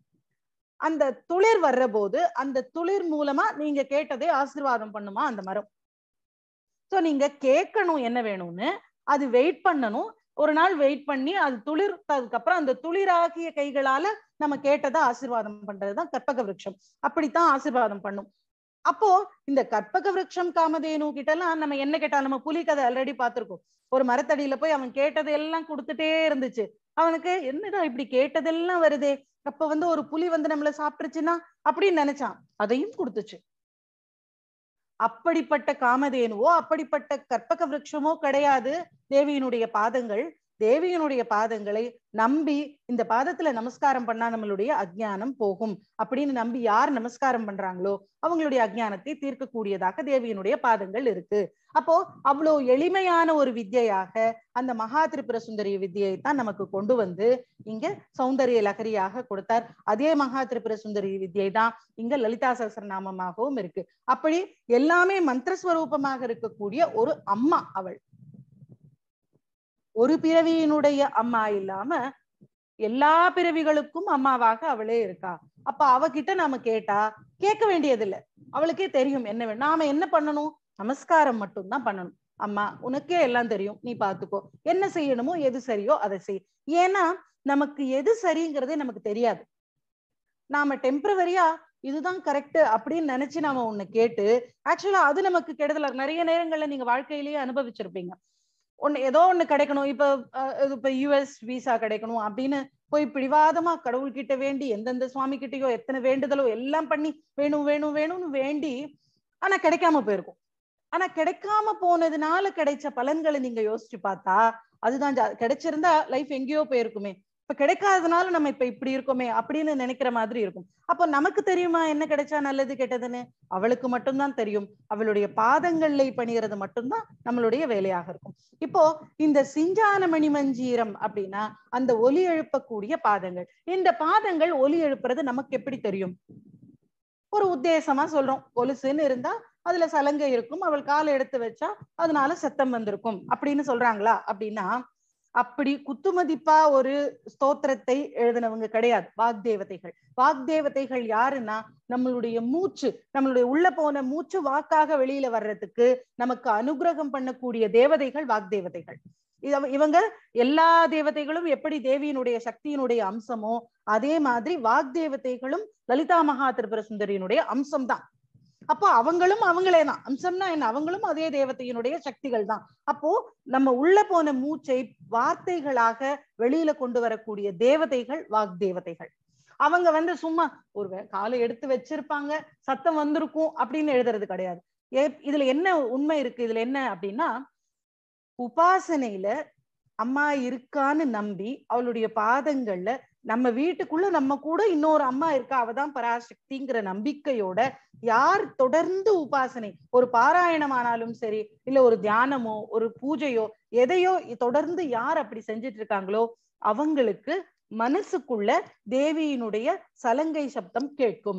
அந்த துளிர் வர்ற போது அந்த துளிர் மூலமா நீங்க கேட்டதை ஆசீர்வாதம் பண்ணுமா அந்த மரம் சோ நீங்க கேட்கணும் என்ன வேணும்னு அது வெயிட் பண்ணணும் ஒரு நாள் வெயிட் பண்ணி அது துளிர்த்ததுக்கு அப்புறம் அந்த துளிராகிய கைகளால நம்ம கேட்டதை ஆசீர்வாதம் பண்றதுதான் கற்பக விருட்சம் அப்படித்தான் ஆசீர்வாதம் பண்ணும் அப்போ இந்த கற்பக விருட்சம் காமதேனு கிட்ட எல்லாம் நம்ம என்ன கேட்டாலும் நம்ம புலி கதை ஆல்ரெடி பார்த்திருக்கோம் ஒரு மரத்தடியில போய் அவன் கேட்டதை எல்லாம் கொடுத்துட்டே இருந்துச்சு அவனுக்கு என்னடா இப்படி கேட்டதெல்லாம் வருதே அப்ப வந்து ஒரு புலி வந்து நம்மள சாப்பிட்டுருச்சுன்னா அப்படின்னு நினைச்சான் அதையும் கொடுத்துச்சு அப்படிப்பட்ட காமதேனுவோ அப்படிப்பட்ட கற்பக விருட்சமோ கிடையாது தேவியினுடைய பாதங்கள் தேவியினுடைய பாதங்களை நம்பி இந்த பாதத்துல நமஸ்காரம் பண்ணா நம்மளுடைய அஜ்ஞானம் போகும் அப்படின்னு நம்பி யார் நமஸ்காரம் பண்றாங்களோ அவங்களுடைய அஜ்ஞானத்தை தீர்க்கக்கூடியதாக தேவியினுடைய பாதங்கள் இருக்கு அப்போ அவ்வளவு எளிமையான ஒரு வித்யையாக அந்த மகா திரிபுர சுந்தரி வித்தியை தான் நமக்கு கொண்டு வந்து இங்க சௌந்தரிய லகரியாக கொடுத்தார் அதே மகா திரிபுர சுந்தரி வித்தியை தான் இங்க லலிதா சகசரநாமமாகவும் இருக்கு அப்படி எல்லாமே மந்திரஸ்வரூபமாக இருக்கக்கூடிய ஒரு அம்மா அவள் ஒரு பிறவியினுடைய அம்மா இல்லாம எல்லா பிறவிகளுக்கும் அம்மாவாக அவளே இருக்கா அப்ப அவகிட்ட நாம கேட்டா கேட்க வேண்டியதில்லை அவளுக்கே தெரியும் என்ன வேணும் நாம என்ன பண்ணணும் நமஸ்காரம் மட்டும்தான் பண்ணணும் அம்மா உனக்கே எல்லாம் தெரியும் நீ பாத்துக்கோ என்ன செய்யணுமோ எது சரியோ அதை செய் ஏன்னா நமக்கு எது சரிங்கிறதே நமக்கு தெரியாது நாம டெம்பரவரியா இதுதான் கரெக்ட் அப்படின்னு நினைச்சு நாம ஒண்ணு கேட்டு ஆக்சுவலா அது நமக்கு கெடுதல நிறைய நேரங்கள்ல நீங்க வாழ்க்கையிலேயே அனுபவிச்சிருப்பீங்க ஒண்ணு ஏதோ ஒண்ணு கிடைக்கணும் இப்ப அஹ், இப்ப யுஎஸ் விசா கிடைக்கணும் அப்படின்னு போய் பிடிவாதமா கடவுள்கிட்ட வேண்டி எந்தெந்த சுவாமி கிட்டயோ எத்தனை வேண்டுதலோ எல்லாம் பண்ணி வேணும் வேணும் வேணும்னு வேண்டி ஆனா கிடைக்காம போயிருக்கும் ஆனா கிடைக்காம போனதுனால கிடைச்ச பலன்களை நீங்க யோசிச்சு பார்த்தா அதுதான் ஜா- கிடைச்சிருந்தா லைஃப் எங்கேயோ போயிருக்குமே இப்ப கிடைக்காததுனால நம்ம இப்ப இப்படி இருக்கோமே அப்படின்னு நினைக்கிற மாதிரி இருக்கும் அப்போ நமக்கு தெரியுமா என்ன கிடைச்சா நல்லது கெட்டதுன்னு அவளுக்கு மட்டும்தான் தெரியும் அவளுடைய பாதங்கள்ல பணிகிறது மட்டும்தான் நம்மளுடைய வேலையாக இருக்கும் இப்போ இந்த சிஞ்சான மணிமஞ்சீரம் அப்படின்னா அந்த ஒலி எழுப்பக்கூடிய பாதங்கள் இந்த பாதங்கள் ஒலி எழுப்புறது நமக்கு எப்படி தெரியும் ஒரு உத்தேசமா சொல்றோம் கொலுசுன்னு இருந்தா அதுல சலங்கை இருக்கும் அவள் காலை எடுத்து வச்சா அதனால சத்தம் வந்திருக்கும் அப்படின்னு சொல்றாங்களா அப்படின்னா அப்படி குத்துமதிப்பா ஒரு ஸ்தோத்திரத்தை எழுதினவங்க கிடையாது வாக்தேவதைகள் வாக்தேவதைகள் யாருன்னா நம்மளுடைய மூச்சு நம்மளுடைய உள்ள போன மூச்சு வாக்காக வெளியில வர்றதுக்கு நமக்கு அனுகிரகம் பண்ணக்கூடிய தேவதைகள் வாக்தேவதைகள் இவ- இவங்க எல்லா தேவதைகளும் எப்படி தேவியினுடைய சக்தியினுடைய அம்சமோ அதே மாதிரி வாக்தேவதைகளும் லலிதா மகா திரிபுர சுந்தரியினுடைய அம்சம்தான் அப்போ அவங்களும் அவங்களே தான் அம்சம்னா என்ன அவங்களும் அதே தேவதையினுடைய சக்திகள் தான் அப்போ நம்ம உள்ள போன மூச்சை வார்த்தைகளாக வெளியில கொண்டு வரக்கூடிய தேவதைகள் வாக்தேவதைகள் அவங்க வந்து சும்மா ஒரு வே- காலை எடுத்து வச்சிருப்பாங்க சத்தம் வந்திருக்கும் அப்படின்னு எழுதுறது கிடையாது ஏ- இதுல என்ன உண்மை இருக்கு இதுல என்ன அப்படின்னா உபாசனையில அம்மா இருக்கான்னு நம்பி அவளுடைய பாதங்கள்ல நம்ம வீட்டுக்குள்ள நம்ம கூட இன்னொரு அம்மா இருக்கா அவதான் பராசக்திங்கிற நம்பிக்கையோட யார் தொடர்ந்து உபாசனை ஒரு பாராயணமானாலும் சரி இல்ல ஒரு தியானமோ ஒரு பூஜையோ எதையோ தொடர்ந்து யார் அப்படி செஞ்சுட்டு இருக்காங்களோ அவங்களுக்கு மனசுக்குள்ள தேவியினுடைய சலங்கை சப்தம் கேட்கும்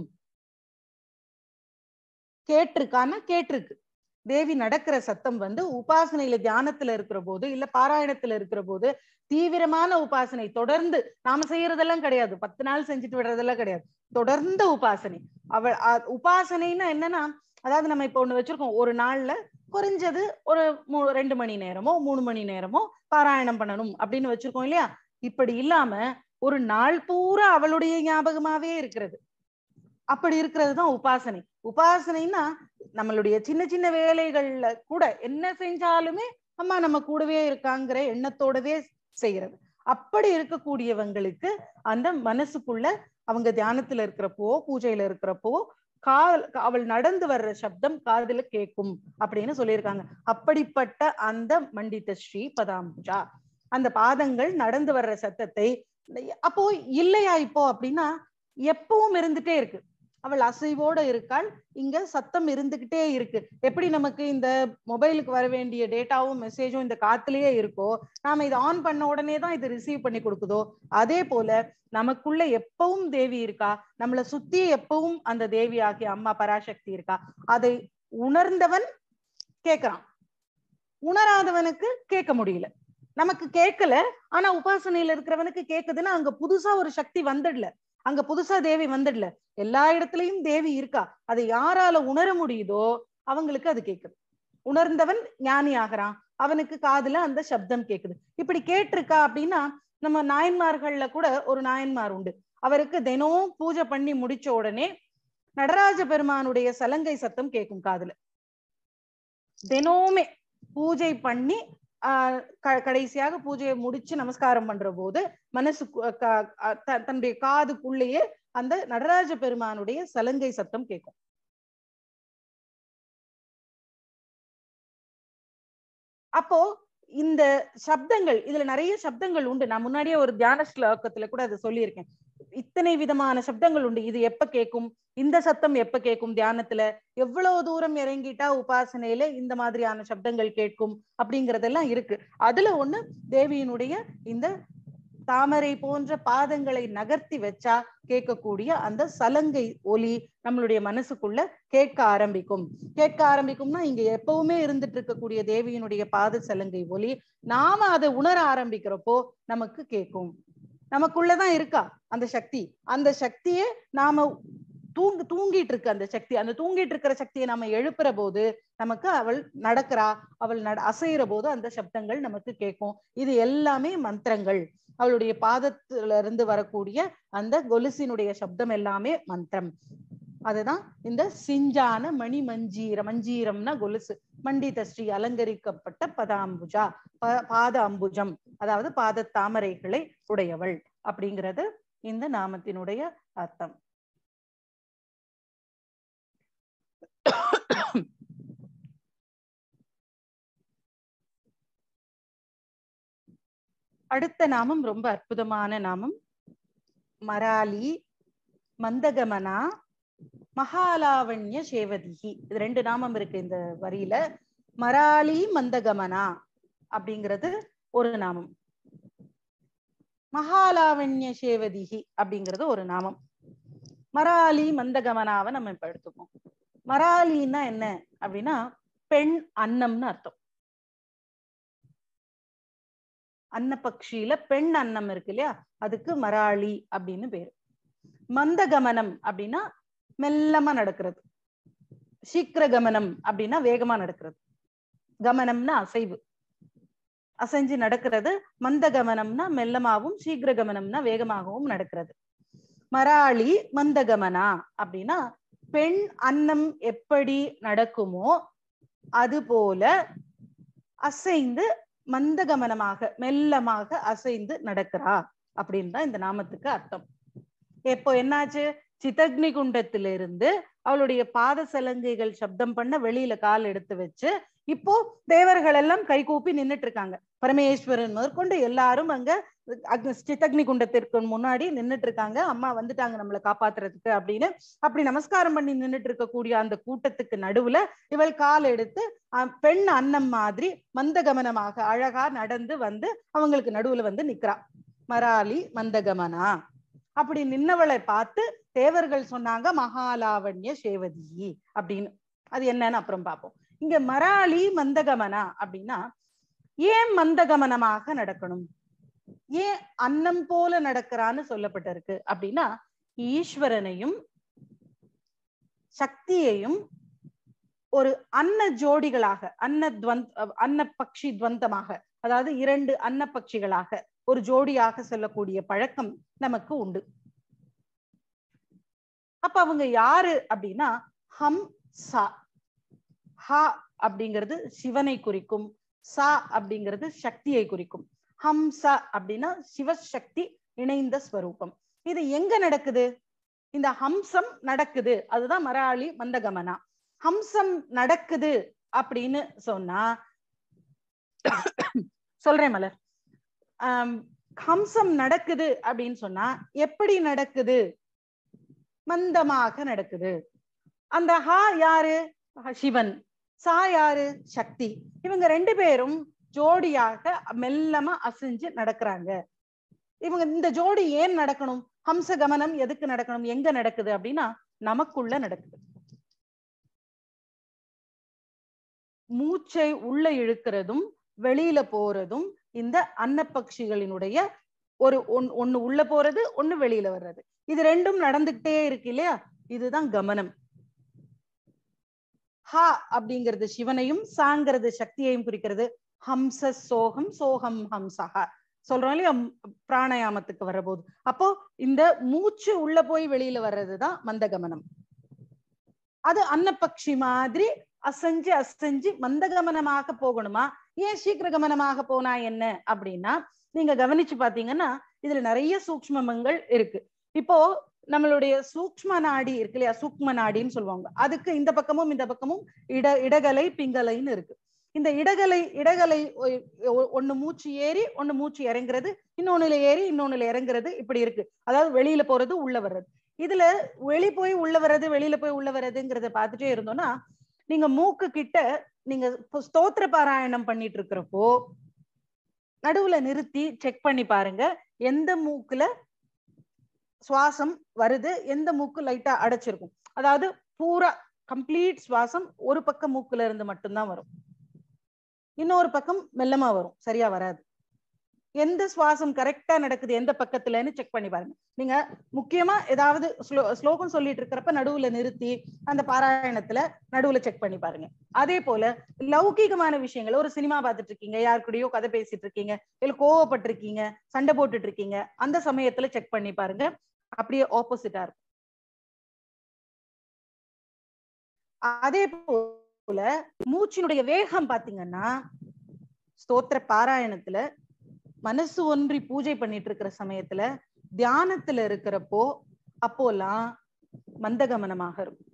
கேட்டிருக்கான்னா கேட்டிருக்கு தேவி நடக்கிற சத்தம் வந்து உபாசனையில தியானத்துல இருக்கிற போது இல்ல பாராயணத்துல இருக்கிற போது தீவிரமான உபாசனை தொடர்ந்து நாம செய்யறதெல்லாம் கிடையாது பத்து நாள் செஞ்சுட்டு விடுறதெல்லாம் கிடையாது தொடர்ந்த உபாசனை அவள் அ- உபாசனைன்னா என்னன்னா அதாவது நம்ம இப்ப ஒண்ணு வச்சிருக்கோம் ஒரு நாள்ல குறைஞ்சது ஒரு மூ- ரெண்டு மணி நேரமோ மூணு மணி நேரமோ பாராயணம் பண்ணணும் அப்படின்னு வச்சிருக்கோம் இல்லையா இப்படி இல்லாம ஒரு நாள் பூரா அவளுடைய ஞாபகமாவே இருக்கிறது அப்படி இருக்கிறது தான் உபாசனை உபாசனைன்னா நம்மளுடைய சின்ன சின்ன வேலைகள்ல கூட என்ன செஞ்சாலுமே அம்மா நம்ம கூடவே இருக்காங்கிற எண்ணத்தோடவே செய்யறது அப்படி இருக்கக்கூடியவங்களுக்கு அந்த மனசுக்குள்ள அவங்க தியானத்துல இருக்கிறப்போ பூஜையில இருக்கிறப்போ கால் அவள் நடந்து வர்ற சப்தம் காதுல கேட்கும் அப்படின்னு சொல்லியிருக்காங்க அப்படிப்பட்ட அந்த மண்டித ஸ்ரீ பதாம்புஜா அந்த பாதங்கள் நடந்து வர்ற சத்தத்தை அப்போ இல்லையா இப்போ அப்படின்னா எப்பவும் இருந்துட்டே இருக்கு அவள் அசைவோட இருக்காள் இங்க சத்தம் இருந்துகிட்டே இருக்கு எப்படி நமக்கு இந்த மொபைலுக்கு வர வேண்டிய டேட்டாவும் மெசேஜும் இந்த காத்துலயே இருக்கோ நாம இதை ஆன் பண்ண உடனே தான் இது ரிசீவ் பண்ணி கொடுக்குதோ அதே போல நமக்குள்ள எப்பவும் தேவி இருக்கா நம்மளை சுத்தி எப்பவும் அந்த தேவி ஆகிய அம்மா பராசக்தி இருக்கா அதை உணர்ந்தவன் கேக்குறான் உணராதவனுக்கு கேட்க முடியல நமக்கு கேட்கல ஆனா உபாசனையில இருக்கிறவனுக்கு கேக்குதுன்னா அங்க புதுசா ஒரு சக்தி வந்துடல அங்க புதுசா தேவி வந்துடல எல்லா இடத்துலயும் தேவி இருக்கா அதை யாரால உணர முடியுதோ அவங்களுக்கு அது கேக்குது உணர்ந்தவன் ஞானி ஆகிறான் அவனுக்கு காதுல அந்த சப்தம் கேக்குது இப்படி கேட்டிருக்கா அப்படின்னா நம்ம நாயன்மார்கள்ல கூட ஒரு நாயன்மார் உண்டு அவருக்கு தினம் பூஜை பண்ணி முடிச்ச உடனே நடராஜ பெருமானுடைய சலங்கை சத்தம் கேட்கும் காதுல தினமுமே பூஜை பண்ணி ஆஹ் க- கடைசியாக பூஜையை முடிச்சு நமஸ்காரம் பண்ற போது மனசு தன்னுடைய காதுக்குள்ளேயே அந்த நடராஜ பெருமானுடைய சலங்கை சத்தம் கேட்கும் அப்போ இந்த சப்தங்கள் இதுல நிறைய சப்தங்கள் உண்டு நான் முன்னாடியே ஒரு தியான ஸ்லோகத்துல கூட அதை சொல்லியிருக்கேன் இத்தனை விதமான சப்தங்கள் உண்டு இது எப்ப கேட்கும் இந்த சத்தம் எப்ப கேட்கும் தியானத்துல எவ்வளவு தூரம் இறங்கிட்டா உபாசனையில இந்த மாதிரியான சப்தங்கள் கேட்கும் அப்படிங்கறதெல்லாம் இருக்கு அதுல ஒண்ணு தேவியினுடைய இந்த தாமரை போன்ற பாதங்களை நகர்த்தி வச்சா கேட்கக்கூடிய அந்த சலங்கை ஒலி நம்மளுடைய மனசுக்குள்ள கேட்க ஆரம்பிக்கும் கேட்க ஆரம்பிக்கும்னா இங்க எப்பவுமே இருந்துட்டு இருக்கக்கூடிய தேவியினுடைய பாத சலங்கை ஒலி நாம அதை உணர ஆரம்பிக்கிறப்போ நமக்கு கேட்கும் நமக்குள்ளதான் இருக்கா அந்த சக்தி அந்த சக்தியே நாம தூங்கு தூங்கிட்டு இருக்கு அந்த சக்தி அந்த தூங்கிட்டு இருக்கிற சக்தியை நாம எழுப்புற போது நமக்கு அவள் நடக்கிறா அவள் நட அசைகிற போது அந்த சப்தங்கள் நமக்கு கேட்கும் இது எல்லாமே மந்திரங்கள் அவளுடைய பாதத்துல இருந்து வரக்கூடிய அந்த கொலுசினுடைய சப்தம் எல்லாமே மந்திரம் அதுதான் இந்த சிஞ்சான மணி மஞ்சீர மஞ்சீரம்னா கொலுசு மண்டித ஸ்ரீ அலங்கரிக்கப்பட்ட பதாம்புஜா ப- பாத அம்புஜம் அதாவது பாத தாமரைகளை உடையவள் அப்படிங்கிறது இந்த நாமத்தினுடைய அர்த்தம் அடுத்த நாமம் ரொம்ப அற்புதமான நாமம் மராலி மந்தகமனா மகாலாவண்ய சேவதிகி இது ரெண்டு நாமம் இருக்கு இந்த வரியில மராலி மந்தகமனா அப்படிங்கிறது ஒரு நாமம் மகாலாவண்ய சேவதிகி அப்படிங்கிறது ஒரு நாமம் மராலி மந்தகமனாவை நம்ம இப்ப எடுத்துப்போம் மராலின்னா என்ன அப்படின்னா பெண் அன்னம்னு அர்த்தம் அன்னபக்ஷியில பெண் அன்னம் இருக்கு இல்லையா அதுக்கு மராளி அப்படின்னு பேரு மந்தகமனம் அப்படின்னா மெல்லமா நடக்கிறது சீக்கிர கமனம் அப்படின்னா வேகமா நடக்கிறது கமனம்னா அசைவு அசைஞ்சு நடக்கிறது மந்த கமனம்னா மெல்லமாவும் சீக்கிர கமனம்னா வேகமாகவும் நடக்கிறது மராளி மந்தகமனா அப்படின்னா பெண் அன்னம் எப்படி நடக்குமோ அது போல அசைந்து மந்தகமனமாக மெல்லமாக அசைந்து நடக்கிறா அப்படின்னு தான் இந்த நாமத்துக்கு அர்த்தம் எப்போ என்னாச்சு சிதக்னி குண்டத்திலிருந்து அவளுடைய பாத சலங்கைகள் சப்தம் பண்ண வெளியில கால் எடுத்து வச்சு இப்போ தேவர்கள் எல்லாம் கைகூப்பி நின்னுட்டு இருக்காங்க பரமேஸ்வரன் முதற்கொண்டு எல்லாரும் அங்க அக்னி சித்தக்னி குண்டத்திற்கு முன்னாடி நின்னுட்டு இருக்காங்க அம்மா வந்துட்டாங்க நம்மளை காப்பாத்துறதுக்கு அப்படின்னு அப்படி நமஸ்காரம் பண்ணி நின்னுட்டு இருக்கக்கூடிய அந்த கூட்டத்துக்கு நடுவுல இவள் கால் எடுத்து அஹ், பெண் அன்னம் மாதிரி மந்தகமனமாக அழகா நடந்து வந்து அவங்களுக்கு நடுவுல வந்து நிக்கிறா மராலி மந்தகமனா அப்படி நின்னவளை பார்த்து தேவர்கள் சொன்னாங்க மகாலாவண்ய சேவதி அப்படின்னு அது என்னன்னு அப்புறம் பார்ப்போம் இங்க மராளி மந்தகமனா அப்படின்னா ஏன் மந்தகமனமாக நடக்கணும் ஏன் அன்னம் போல நடக்கிறான்னு சொல்லப்பட்டிருக்கு அப்படின்னா ஈஸ்வரனையும் சக்தியையும் ஒரு அன்ன ஜோடிகளாக அன்ன துவந்த் அன்ன பக்ஷி துவந்தமாக அதாவது இரண்டு அன்ன பட்சிகளாக ஒரு ஜோடியாக சொல்லக்கூடிய பழக்கம் நமக்கு உண்டு அப்ப அவங்க யாரு அப்படின்னா ஹம் சா ஹா அப்படிங்கிறது சிவனை குறிக்கும் சா அப்படிங்கிறது சக்தியை குறிக்கும் ஹம்ச அப்படின்னா சிவசக்தி இணைந்த ஸ்வரூபம் இது எங்க நடக்குது இந்த ஹம்சம் நடக்குது அதுதான் மராளி மந்தகமனா ஹம்சம் நடக்குது அப்படின்னு சொன்னா சொல்றேன் மலர் ஆம், ஹம்சம் நடக்குது அப்படின்னு சொன்னா எப்படி நடக்குது மந்தமாக நடக்குது அந்த ஹா யாரு சிவன் சா யாரு சக்தி இவங்க ரெண்டு பேரும் ஜோடியாக மெல்லமா அசைஞ்சு நடக்கிறாங்க இவங்க இந்த ஜோடி ஏன் நடக்கணும் ஹம்ச கமனம் எதுக்கு நடக்கணும் எங்க நடக்குது அப்படின்னா நமக்குள்ள நடக்குது மூச்சை உள்ள இழுக்கிறதும் வெளியில போறதும் இந்த அன்னப்பக்ஷிகளினுடைய ஒரு ஒன் ஒண்ணு உள்ள போறது ஒண்ணு வெளியில வர்றது இது ரெண்டும் நடந்துகிட்டே இருக்கு இல்லையா இதுதான் கமனம் ஹா அப்படிங்கிறது சிவனையும் சாங்கிறது சக்தியையும் குறிக்கிறது ஹம்ச சோகம் சோகம் ஹம்சஹா சொல்றோம் இல்லையா ம், பிராணாயாமத்துக்கு வரபோது அப்போ இந்த மூச்சு உள்ள போய் வெளியில வர்றதுதான் மந்தகமனம் அது அன்னப்பக்ஷி மாதிரி அசைஞ்சு அசைஞ்சு மந்தகமனமாக போகணுமா ஏன் சீக்கிர கமனமாக போனா என்ன அப்படின்னா நீங்க கவனிச்சு பாத்தீங்கன்னா இதுல நிறைய சூக்ஷ்மங்கள் இருக்கு இப்போ நம்மளுடைய சூக்ஷ்ம நாடி இருக்கு இல்லையா சூக்ம நாடின்னு சொல்லுவாங்க அதுக்கு இந்த பக்கமும் இந்த பக்கமும் இட இடகலை பிங்கலைன்னு இருக்கு இந்த இடகலை இடகலை ஒ- ஒ- ஒண்ணு மூச்சு ஏறி ஒண்ணு மூச்சு இறங்குறது இன்னொன்னுல ஏறி இன்னொன்னுல இறங்குறது இப்படி இருக்கு அதாவது வெளியில போறது உள்ள வர்றது இதுல வெளி போய் உள்ள வர்றது வெளியில போய் உள்ள வர்றதுங்கிறத பார்த்துட்டே இருந்தோம்னா நீங்க மூக்கு கிட்ட நீங்க இப்போ ஸ்தோத்திர பாராயணம் பண்ணிட்டு இருக்கிறப்போ நடுவுல நிறுத்தி செக் பண்ணி பாருங்க எந்த மூக்குல சுவாசம் வருது எந்த மூக்கு லைட்டா அடைச்சிருக்கும் அதாவது பூரா கம்ப்ளீட் சுவாசம் ஒரு பக்கம் மூக்குல இருந்து மட்டும்தான் வரும் இன்னொரு பக்கம் மெல்லமா வரும் சரியா வராது எந்த சுவாசம் கரெக்டா நடக்குது எந்த பக்கத்துலன்னு செக் பண்ணி பாருங்க நீங்க முக்கியமா ஏதாவது ஸ்லோ ஸ்லோகம் சொல்லிட்டு இருக்கிறப்ப நடுவுல நிறுத்தி அந்த பாராயணத்துல நடுவுல செக் பண்ணி பாருங்க அதே போல லௌகீகமான விஷயங்கள் ஒரு சினிமா பார்த்துட்டு இருக்கீங்க யார் கூடயோ கதை பேசிட்டு இருக்கீங்க இல்ல கோவப்பட்டிருக்கீங்க சண்டை போட்டுட்டு இருக்கீங்க அந்த சமயத்துல செக் பண்ணி பாருங்க அப்படியே ஆப்போசிட்டா இருக்கும் அதே போல மூச்சினுடைய வேகம் பாத்தீங்கன்னா ஸ்தோத்திர பாராயணத்துல மனசு ஒன்றி பூஜை பண்ணிட்டு இருக்கிற சமயத்துல தியானத்துல இருக்கிறப்போ அப்போலாம் மந்தகமனமாக இருக்கும்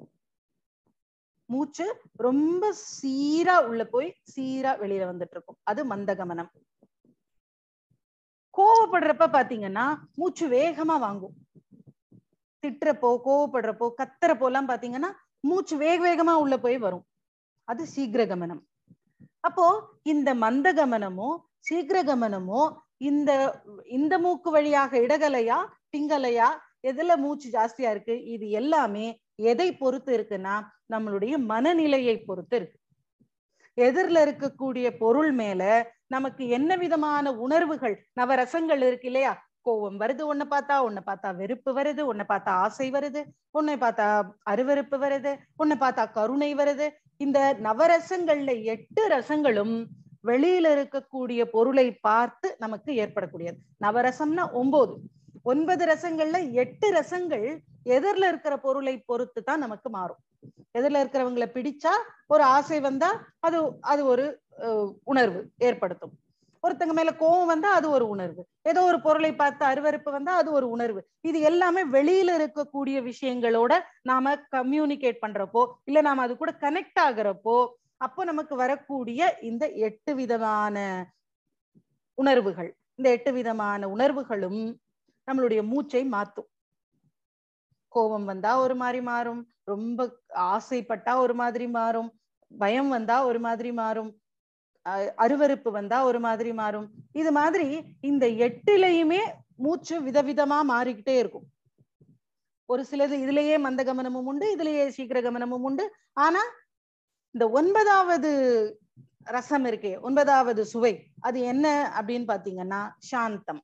மூச்சு ரொம்ப சீரா உள்ள போய் சீரா வெளியில வந்துட்டு இருக்கும் அது மந்தகமனம் கோவப்படுறப்ப பாத்தீங்கன்னா மூச்சு வேகமா வாங்கும் திட்டுறப்போ கோவப்படுறப்போ கத்துறப்போ எல்லாம் பாத்தீங்கன்னா மூச்சு வேக வேகமா உள்ள போய் வரும் அது சீக்கிரகமனம் அப்போ இந்த மந்தகமனமோ சீக்கிரகமனமோ இந்த இந்த மூக்கு வழியாக இடகலையா பிங்கலையா எதுல மூச்சு ஜாஸ்தியா இருக்கு இது எல்லாமே எதை பொறுத்து இருக்குன்னா நம்மளுடைய மனநிலையை பொறுத்து இருக்கு எதிரில இருக்கக்கூடிய பொருள் மேல நமக்கு என்ன விதமான உணர்வுகள் நவரசங்கள் இருக்கு இல்லையா கோபம் வருது ஒன்ன பார்த்தா உன்னை பார்த்தா வெறுப்பு வருது உன்னை பார்த்தா ஆசை வருது உன்னை பார்த்தா அருவருப்பு வருது உன்னை பார்த்தா கருணை வருது இந்த நவரசங்கள்ல எட்டு ரசங்களும் வெளியில இருக்கக்கூடிய பொருளை பார்த்து நமக்கு ஏற்படக்கூடியது நவரசம்னா ஒன்பது ஒன்பது ரசங்கள்ல எட்டு ரசங்கள் எதிரில இருக்கிற பொருளை பொறுத்து தான் நமக்கு மாறும் எதிரில இருக்கிறவங்களை பிடிச்சா ஒரு ஆசை வந்தா அது அது ஒரு அஹ், உணர்வு ஏற்படுத்தும் ஒருத்தங்க மேல கோவம் வந்தா அது ஒரு உணர்வு ஏதோ ஒரு பொருளை பார்த்து அருவருப்பு வந்தா அது ஒரு உணர்வு இது எல்லாமே வெளியில இருக்கக்கூடிய விஷயங்களோட நாம கம்யூனிகேட் பண்றப்போ இல்ல நாம அது கூட கனெக்ட் ஆகுறப்போ அப்போ நமக்கு வரக்கூடிய இந்த எட்டு விதமான உணர்வுகள் இந்த எட்டு விதமான உணர்வுகளும் நம்மளுடைய மூச்சை மாத்தும் கோபம் வந்தா ஒரு மாதிரி மாறும் ரொம்ப ஆசைப்பட்டா ஒரு மாதிரி மாறும் பயம் வந்தா ஒரு மாதிரி மாறும் அஹ் அருவருப்பு வந்தா ஒரு மாதிரி மாறும் இது மாதிரி இந்த எட்டுலையுமே மூச்சு விதவிதமா மாறிக்கிட்டே இருக்கும் ஒரு சிலது இதுலயே மந்த கமனமும் உண்டு இதுலயே சீக்கிர கமனமும் உண்டு ஆனா இந்த ஒன்பதாவது ரசம் இருக்கே ஒன்பதாவது சுவை அது என்ன அப்படின்னு பாத்தீங்கன்னா சாந்தம்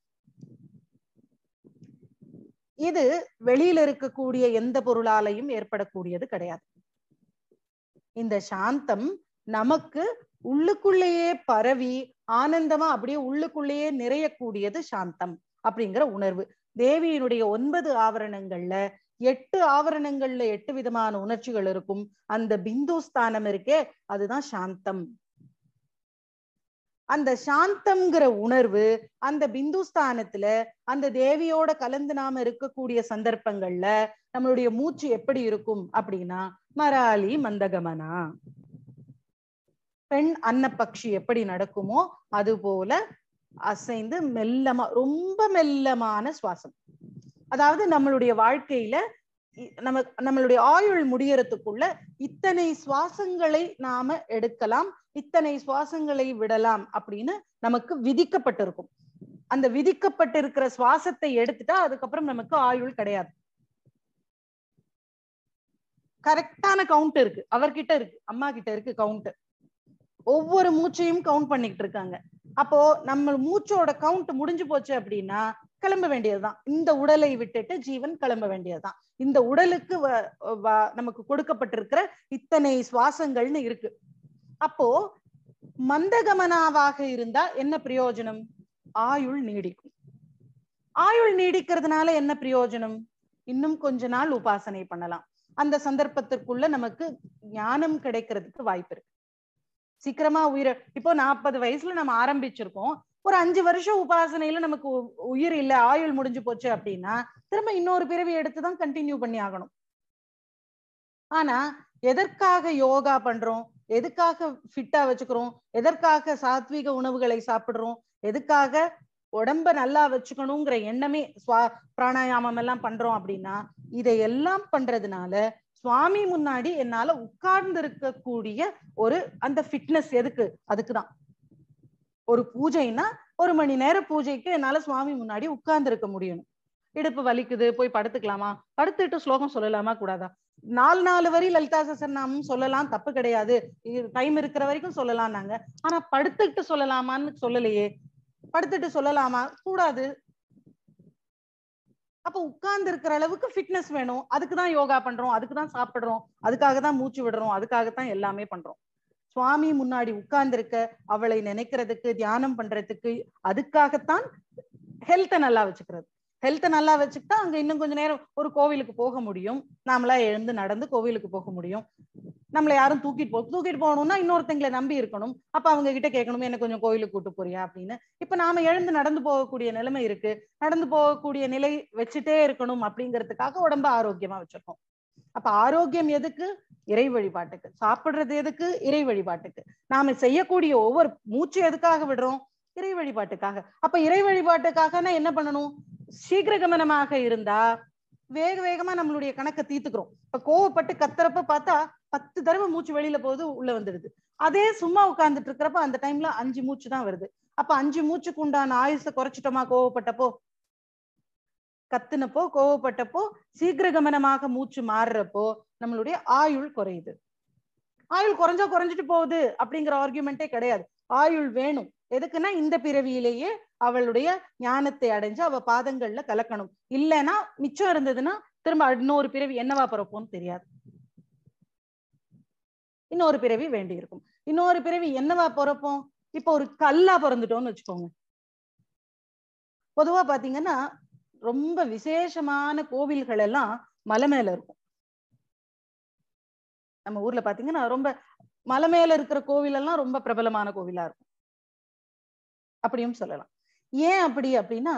இது வெளியில இருக்கக்கூடிய எந்த பொருளாலையும் ஏற்படக்கூடியது கிடையாது இந்த சாந்தம் நமக்கு உள்ளுக்குள்ளேயே பரவி ஆனந்தமா அப்படியே உள்ளுக்குள்ளேயே நிறையக்கூடியது சாந்தம் அப்படிங்கிற உணர்வு தேவியினுடைய ஒன்பது ஆவரணங்கள்ல எட்டு ஆவரணங்கள்ல எட்டு விதமான உணர்ச்சிகள் இருக்கும் அந்த பிந்து ஸ்தானம் இருக்கே அதுதான் சாந்தம் அந்த சாந்தம்ங்கிற உணர்வு அந்த பிந்து ஸ்தானத்துல அந்த தேவியோட கலந்து நாம இருக்கக்கூடிய சந்தர்ப்பங்கள்ல நம்மளுடைய மூச்சு எப்படி இருக்கும் அப்படின்னா மராலி மந்தகமனா பெண் அன்னப்பக்ஷி எப்படி நடக்குமோ அது போல அசைந்து மெல்லமா ரொம்ப மெல்லமான சுவாசம் அதாவது நம்மளுடைய வாழ்க்கையில இ- நம்ம நம்மளுடைய ஆயுள் முடியறதுக்குள்ள இத்தனை சுவாசங்களை நாம எடுக்கலாம் இத்தனை சுவாசங்களை விடலாம் அப்படின்னு நமக்கு விதிக்கப்பட்டிருக்கும் அந்த விதிக்கப்பட்டிருக்கிற சுவாசத்தை எடுத்துட்டா அதுக்கப்புறம் நமக்கு ஆயுள் கிடையாது கரெக்டான கவுண்ட் இருக்கு அவர்கிட்ட இருக்கு அம்மா கிட்ட இருக்கு கவுண்ட் ஒவ்வொரு மூச்சையும் கவுண்ட் பண்ணிக்கிட்டு இருக்காங்க அப்போ நம்ம மூச்சோட கவுண்ட் முடிஞ்சு போச்சு அப்படின்னா கிளம்ப வேண்டியதுதான் இந்த உடலை விட்டுட்டு ஜீவன் கிளம்ப வேண்டியதுதான் இந்த உடலுக்கு வ- வ- நமக்கு கொடுக்கப்பட்டிருக்கிற இத்தனை சுவாசங்கள்னு இருக்கு அப்போ மந்தகமனாவாக இருந்தா என்ன பிரயோஜனம் ஆயுள் நீடிக்கும் ஆயுள் நீடிக்கிறதுனால என்ன பிரயோஜனம் இன்னும் கொஞ்ச நாள் உபாசனை பண்ணலாம் அந்த சந்தர்ப்பத்திற்குள்ள நமக்கு ஞானம் கிடைக்கிறதுக்கு வாய்ப்பு இருக்கு சீக்கிரமா உயிர இப்போ நாற்பது வயசுல நம்ம ஆரம்பிச்சிருக்கோம் ஒரு அஞ்சு வருஷம் உபாசனையில நமக்கு உ- உயிர் இல்ல ஆயுள் முடிஞ்சு போச்சு அப்படின்னா திரும்ப இன்னொரு பிறவி எடுத்துதான் கண்டினியூ பண்ணி ஆகணும் ஆனா எதற்காக யோகா பண்றோம் எதுக்காக ஃபிட்டா வச்சுக்கிறோம் எதற்காக சாத்வீக உணவுகளை சாப்பிடுறோம் எதுக்காக உடம்ப நல்லா வச்சுக்கணுங்கிற எண்ணமே சுவா பிராணாயாமம் எல்லாம் பண்றோம் அப்படின்னா இதையெல்லாம் பண்றதுனால சுவாமி முன்னாடி என்னால உட்கார்ந்து இருக்கக்கூடிய ஒரு அந்த ஃபிட்னஸ் எதுக்கு அதுக்குதான் ஒரு பூஜைன்னா ஒரு மணி நேர பூஜைக்கு என்னால சுவாமி முன்னாடி உட்கார்ந்து இருக்க முடியணும் இடுப்பு வலிக்குது போய் படுத்துக்கலாமா படுத்துட்டு ஸ்லோகம் சொல்லலாமா கூடாதா நாலு நாலு வரி லலிதா சசர்நாமம் சொல்லலாம் தப்பு கிடையாது டைம் இருக்கிற வரைக்கும் சொல்லலாம் நாங்க ஆனா படுத்துக்கிட்டு சொல்லலாமான்னு சொல்லலையே படுத்துட்டு சொல்லலாமா கூடாது அப்ப உட்கார்ந்து இருக்கிற அளவுக்கு ஃபிட்னஸ் வேணும் அதுக்கு தான் யோகா பண்றோம் அதுக்கு தான் சாப்பிடுறோம் அதுக்காக தான் மூச்சு விடுறோம் அதுக்காகத்தான் எல்லாமே பண்றோம் சுவாமி முன்னாடி உட்கார்ந்து இருக்க அவளை நினைக்கிறதுக்கு தியானம் பண்றதுக்கு அதுக்காகத்தான் ஹெல்த்தை நல்லா வச்சுக்கிறது ஹெல்த்தை நல்லா வச்சுக்கிட்டா அங்க இன்னும் கொஞ்ச நேரம் ஒரு கோவிலுக்கு போக முடியும் நாமளா எழுந்து நடந்து கோவிலுக்கு போக முடியும் நம்மள யாரும் தூக்கிட்டு போ தூக்கிட்டு போகணும்னா இன்னொருத்தங்களை நம்பி இருக்கணும் அப்ப அவங்க கிட்ட கேட்கணும் என்ன கொஞ்சம் கோவிலுக்கு கூட்டு போறியா அப்படின்னு இப்ப நாம எழுந்து நடந்து போகக்கூடிய நிலைமை இருக்கு நடந்து போகக்கூடிய நிலை வச்சுட்டே இருக்கணும் அப்படிங்கிறதுக்காக உடம்ப ஆரோக்கியமா வச்சிருக்கோம் அப்ப ஆரோக்கியம் எதுக்கு இறை வழிபாட்டுக்கு சாப்பிடுறது எதுக்கு இறை வழிபாட்டுக்கு நாம செய்யக்கூடிய ஒவ்வொரு மூச்சு எதுக்காக விடுறோம் இறை வழிபாட்டுக்காக அப்ப இறை வழிபாட்டுக்காக என்ன பண்ணணும் சீக்கிர கமனமாக இருந்தா வேக வேகமா நம்மளுடைய கணக்கை தீர்த்துக்கிறோம் இப்ப கோவப்பட்டு கத்துறப்ப பார்த்தா பத்து தடவை மூச்சு வெளியில போகுது உள்ள வந்துடுது அதே சும்மா உட்கார்ந்துட்டு இருக்கிறப்ப அந்த டைம்ல அஞ்சு மூச்சு தான் வருது அப்ப அஞ்சு மூச்சுக்கு உண்டான ஆயுச குறைச்சிட்டோமா கோவப்பட்டப்போ கத்துனப்போ கோவப்பட்டப்போ சீக்கிர கமனமாக மூச்சு மாறுறப்போ நம்மளுடைய ஆயுள் குறையுது ஆயுள் குறைஞ்சா குறைஞ்சிட்டு போகுது அப்படிங்கிற ஆர்குமெண்டே கிடையாது ஆயுள் வேணும் எதுக்குன்னா இந்த பிறவியிலேயே அவளுடைய ஞானத்தை அடைஞ்சு அவ பாதங்கள்ல கலக்கணும் இல்லைன்னா மிச்சம் இருந்ததுன்னா திரும்ப இன்னொரு பிறவி என்னவா பிறப்போம்னு தெரியாது இன்னொரு பிறவி வேண்டி இருக்கும் இன்னொரு பிறவி என்னவா பிறப்போம் இப்ப ஒரு கல்லா பிறந்துட்டோம்னு வச்சுக்கோங்க பொதுவா பாத்தீங்கன்னா ரொம்ப விசேஷமான கோவில்கள் எல்லாம் மலை மேல இருக்கும் நம்ம ஊர்ல பாத்தீங்கன்னா ரொம்ப மலை மேல இருக்கிற கோவில் எல்லாம் ரொம்ப பிரபலமான கோவிலா இருக்கும் அப்படியும் சொல்லலாம் ஏன் அப்படி அப்படின்னா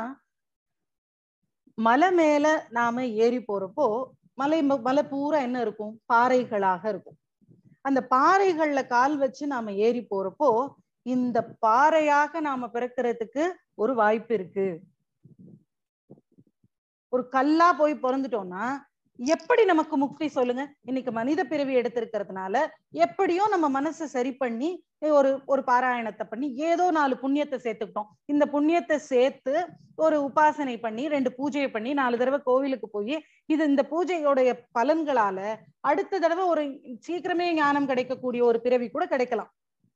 மலை மேல நாம ஏறி போறப்போ மலை மலை பூரா என்ன இருக்கும் பாறைகளாக இருக்கும் அந்த பாறைகள்ல கால் வச்சு நாம ஏறி போறப்போ இந்த பாறையாக நாம பிறக்கிறதுக்கு ஒரு வாய்ப்பு இருக்கு ஒரு கல்லா போய் பிறந்துட்டோம்னா எப்படி நமக்கு முக்தி சொல்லுங்க இன்னைக்கு மனித பிறவி எடுத்திருக்கிறதுனால எப்படியோ நம்ம மனசை சரி பண்ணி ஒரு ஒரு பாராயணத்தை பண்ணி ஏதோ நாலு புண்ணியத்தை சேர்த்துக்கிட்டோம் இந்த புண்ணியத்தை சேர்த்து ஒரு உபாசனை பண்ணி ரெண்டு பூஜையை பண்ணி நாலு தடவை கோவிலுக்கு போய் இது இந்த பூஜையோடைய பலன்களால அடுத்த தடவை ஒரு சீக்கிரமே ஞானம் கிடைக்கக்கூடிய ஒரு பிறவி கூட கிடைக்கலாம்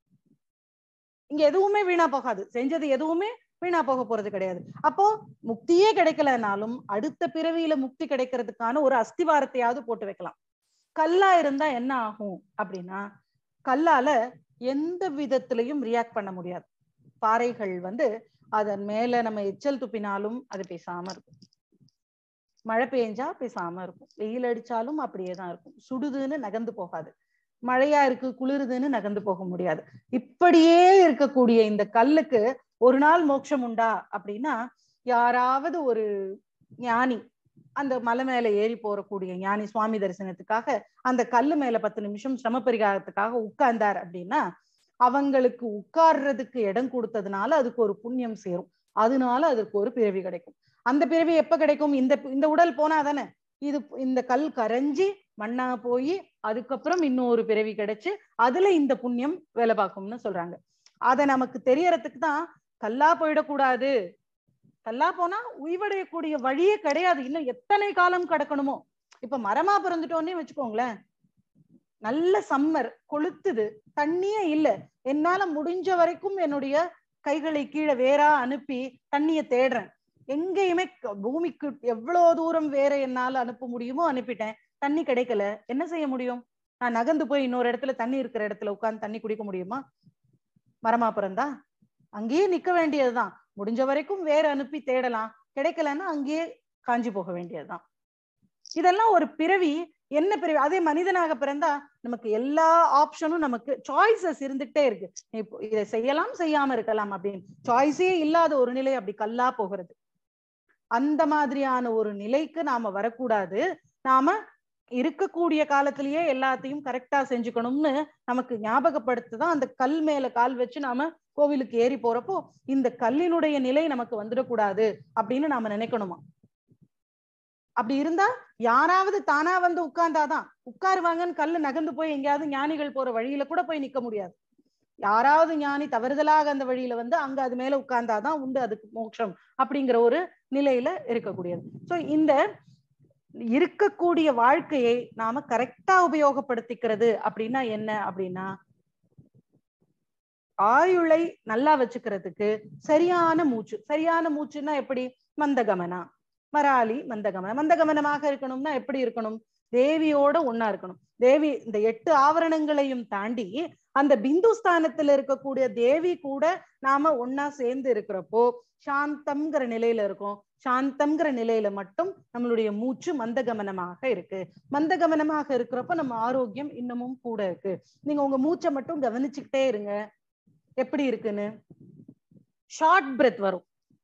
இங்க எதுவுமே வீணா போகாது செஞ்சது எதுவுமே வீணா போக போறது கிடையாது அப்போ முக்தியே கிடைக்கலனாலும் அடுத்த பிறவியில முக்தி கிடைக்கிறதுக்கான ஒரு அஸ்திவாரத்தையாவது போட்டு வைக்கலாம் கல்லா இருந்தா என்ன ஆகும் அப்படின்னா கல்லால எந்த விதத்திலையும் ரியாக்ட் பண்ண முடியாது பாறைகள் வந்து அதன் மேல நம்ம எச்சல் துப்பினாலும் அது பேசாம இருக்கும் மழை பெஞ்சா பேசாம இருக்கும் வெயில் அடிச்சாலும் அப்படியே தான் இருக்கும் சுடுதுன்னு நகர்ந்து போகாது மழையா இருக்கு குளிருதுன்னு நகர்ந்து போக முடியாது இப்படியே இருக்கக்கூடிய இந்த கல்லுக்கு ஒரு நாள் மோட்சம் உண்டா அப்படின்னா யாராவது ஒரு ஞானி அந்த மலை மேல ஏறி போறக்கூடிய ஞானி சுவாமி தரிசனத்துக்காக அந்த கல்லு மேல பத்து நிமிஷம் சிரம பரிகாரத்துக்காக உட்கார்ந்தார் அப்படின்னா அவங்களுக்கு உட்கார்றதுக்கு இடம் கொடுத்ததுனால அதுக்கு ஒரு புண்ணியம் சேரும் அதனால அதுக்கு ஒரு பிறவி கிடைக்கும் அந்த பிறவி எப்ப கிடைக்கும் இந்த இந்த உடல் போனா தானே இது இந்த கல் கரைஞ்சி மண்ணா போய் அதுக்கப்புறம் இன்னொரு பிறவி கிடைச்சு அதுல இந்த புண்ணியம் வேலை பார்க்கும்னு சொல்றாங்க அத நமக்கு தெரியறதுக்கு தான் கல்லா போயிடக்கூடாது கல்லா போனா உய்வடையக்கூடிய வழியே கிடையாது இன்னும் எத்தனை காலம் கிடக்கணுமோ இப்ப மரமா பிறந்துட்டோன்னே வச்சுக்கோங்களேன் நல்ல சம்மர் கொளுத்துது தண்ணியே இல்ல என்னால முடிஞ்ச வரைக்கும் என்னுடைய கைகளை கீழே வேறா அனுப்பி தண்ணிய தேடுறேன் எங்கேயுமே பூமிக்கு எவ்வளவு தூரம் வேற என்னால அனுப்ப முடியுமோ அனுப்பிட்டேன் தண்ணி கிடைக்கல என்ன செய்ய முடியும் நான் நகர்ந்து போய் இன்னொரு இடத்துல தண்ணி இருக்கிற இடத்துல உட்கார்ந்து தண்ணி குடிக்க முடியுமா மரமா பிறந்தா அங்கேயே நிக்க வேண்டியதுதான் முடிஞ்ச வரைக்கும் வேற அனுப்பி தேடலாம் கிடைக்கலன்னா அங்கேயே காஞ்சி போக வேண்டியதுதான் இதெல்லாம் ஒரு பிறவி என்ன பிறவி அதே மனிதனாக பிறந்தா நமக்கு எல்லா ஆப்ஷனும் நமக்கு சாய்ஸஸ் இருந்துட்டே இருக்கு இப்போ இதை செய்யலாம் செய்யாம இருக்கலாம் அப்படின்னு சாய்ஸே இல்லாத ஒரு நிலை அப்படி கல்லா போகிறது அந்த மாதிரியான ஒரு நிலைக்கு நாம வரக்கூடாது நாம இருக்கக்கூடிய காலத்திலேயே எல்லாத்தையும் கரெக்டா செஞ்சுக்கணும்னு நமக்கு ஞாபகப்படுத்துதான் அந்த கல் மேல கால் வச்சு நாம கோவிலுக்கு ஏறி போறப்போ இந்த கல்லினுடைய நிலை நமக்கு வந்துடக்கூடாது அப்படின்னு நாம நினைக்கணுமா அப்படி இருந்தா யாராவது தானா வந்து உட்கார்ந்தாதான் உட்காருவாங்கன்னு கல்லு நகர்ந்து போய் எங்கேயாவது ஞானிகள் போற வழியில கூட போய் நிக்க முடியாது யாராவது ஞானி தவறுதலாக அந்த வழியில வந்து அங்க அது மேல உட்கார்ந்தாதான் உண்டு அதுக்கு மோட்சம் அப்படிங்கிற ஒரு நிலையில இருக்கக்கூடியது சோ இந்த இருக்கக்கூடிய வாழ்க்கையை நாம கரெக்டா உபயோகப்படுத்திக்கிறது அப்படின்னா என்ன அப்படின்னா ஆயுளை நல்லா வச்சுக்கிறதுக்கு சரியான மூச்சு சரியான மூச்சுன்னா எப்படி மந்தகமனா மராலி மந்தகமன மந்தகமனமாக இருக்கணும்னா எப்படி இருக்கணும் தேவியோட ஒன்னா இருக்கணும் தேவி இந்த எட்டு ஆவரணங்களையும் தாண்டி அந்த பிந்து ஸ்தானத்துல இருக்கக்கூடிய தேவி கூட நாம ஒன்னா சேர்ந்து இருக்கிறப்போ சாந்தம்ங்கிற நிலையில இருக்கும் சாந்தம்ங்கிற நிலையில மட்டும் நம்மளுடைய மூச்சு மந்தகமனமாக இருக்கு மந்தகமனமாக இருக்கிறப்ப நம்ம ஆரோக்கியம் இன்னமும் கூட இருக்கு நீங்க உங்க மூச்சை மட்டும் கவனிச்சுக்கிட்டே இருங்க எப்படி இருக்குன்னு ஷார்ட் பிரெத் வரும்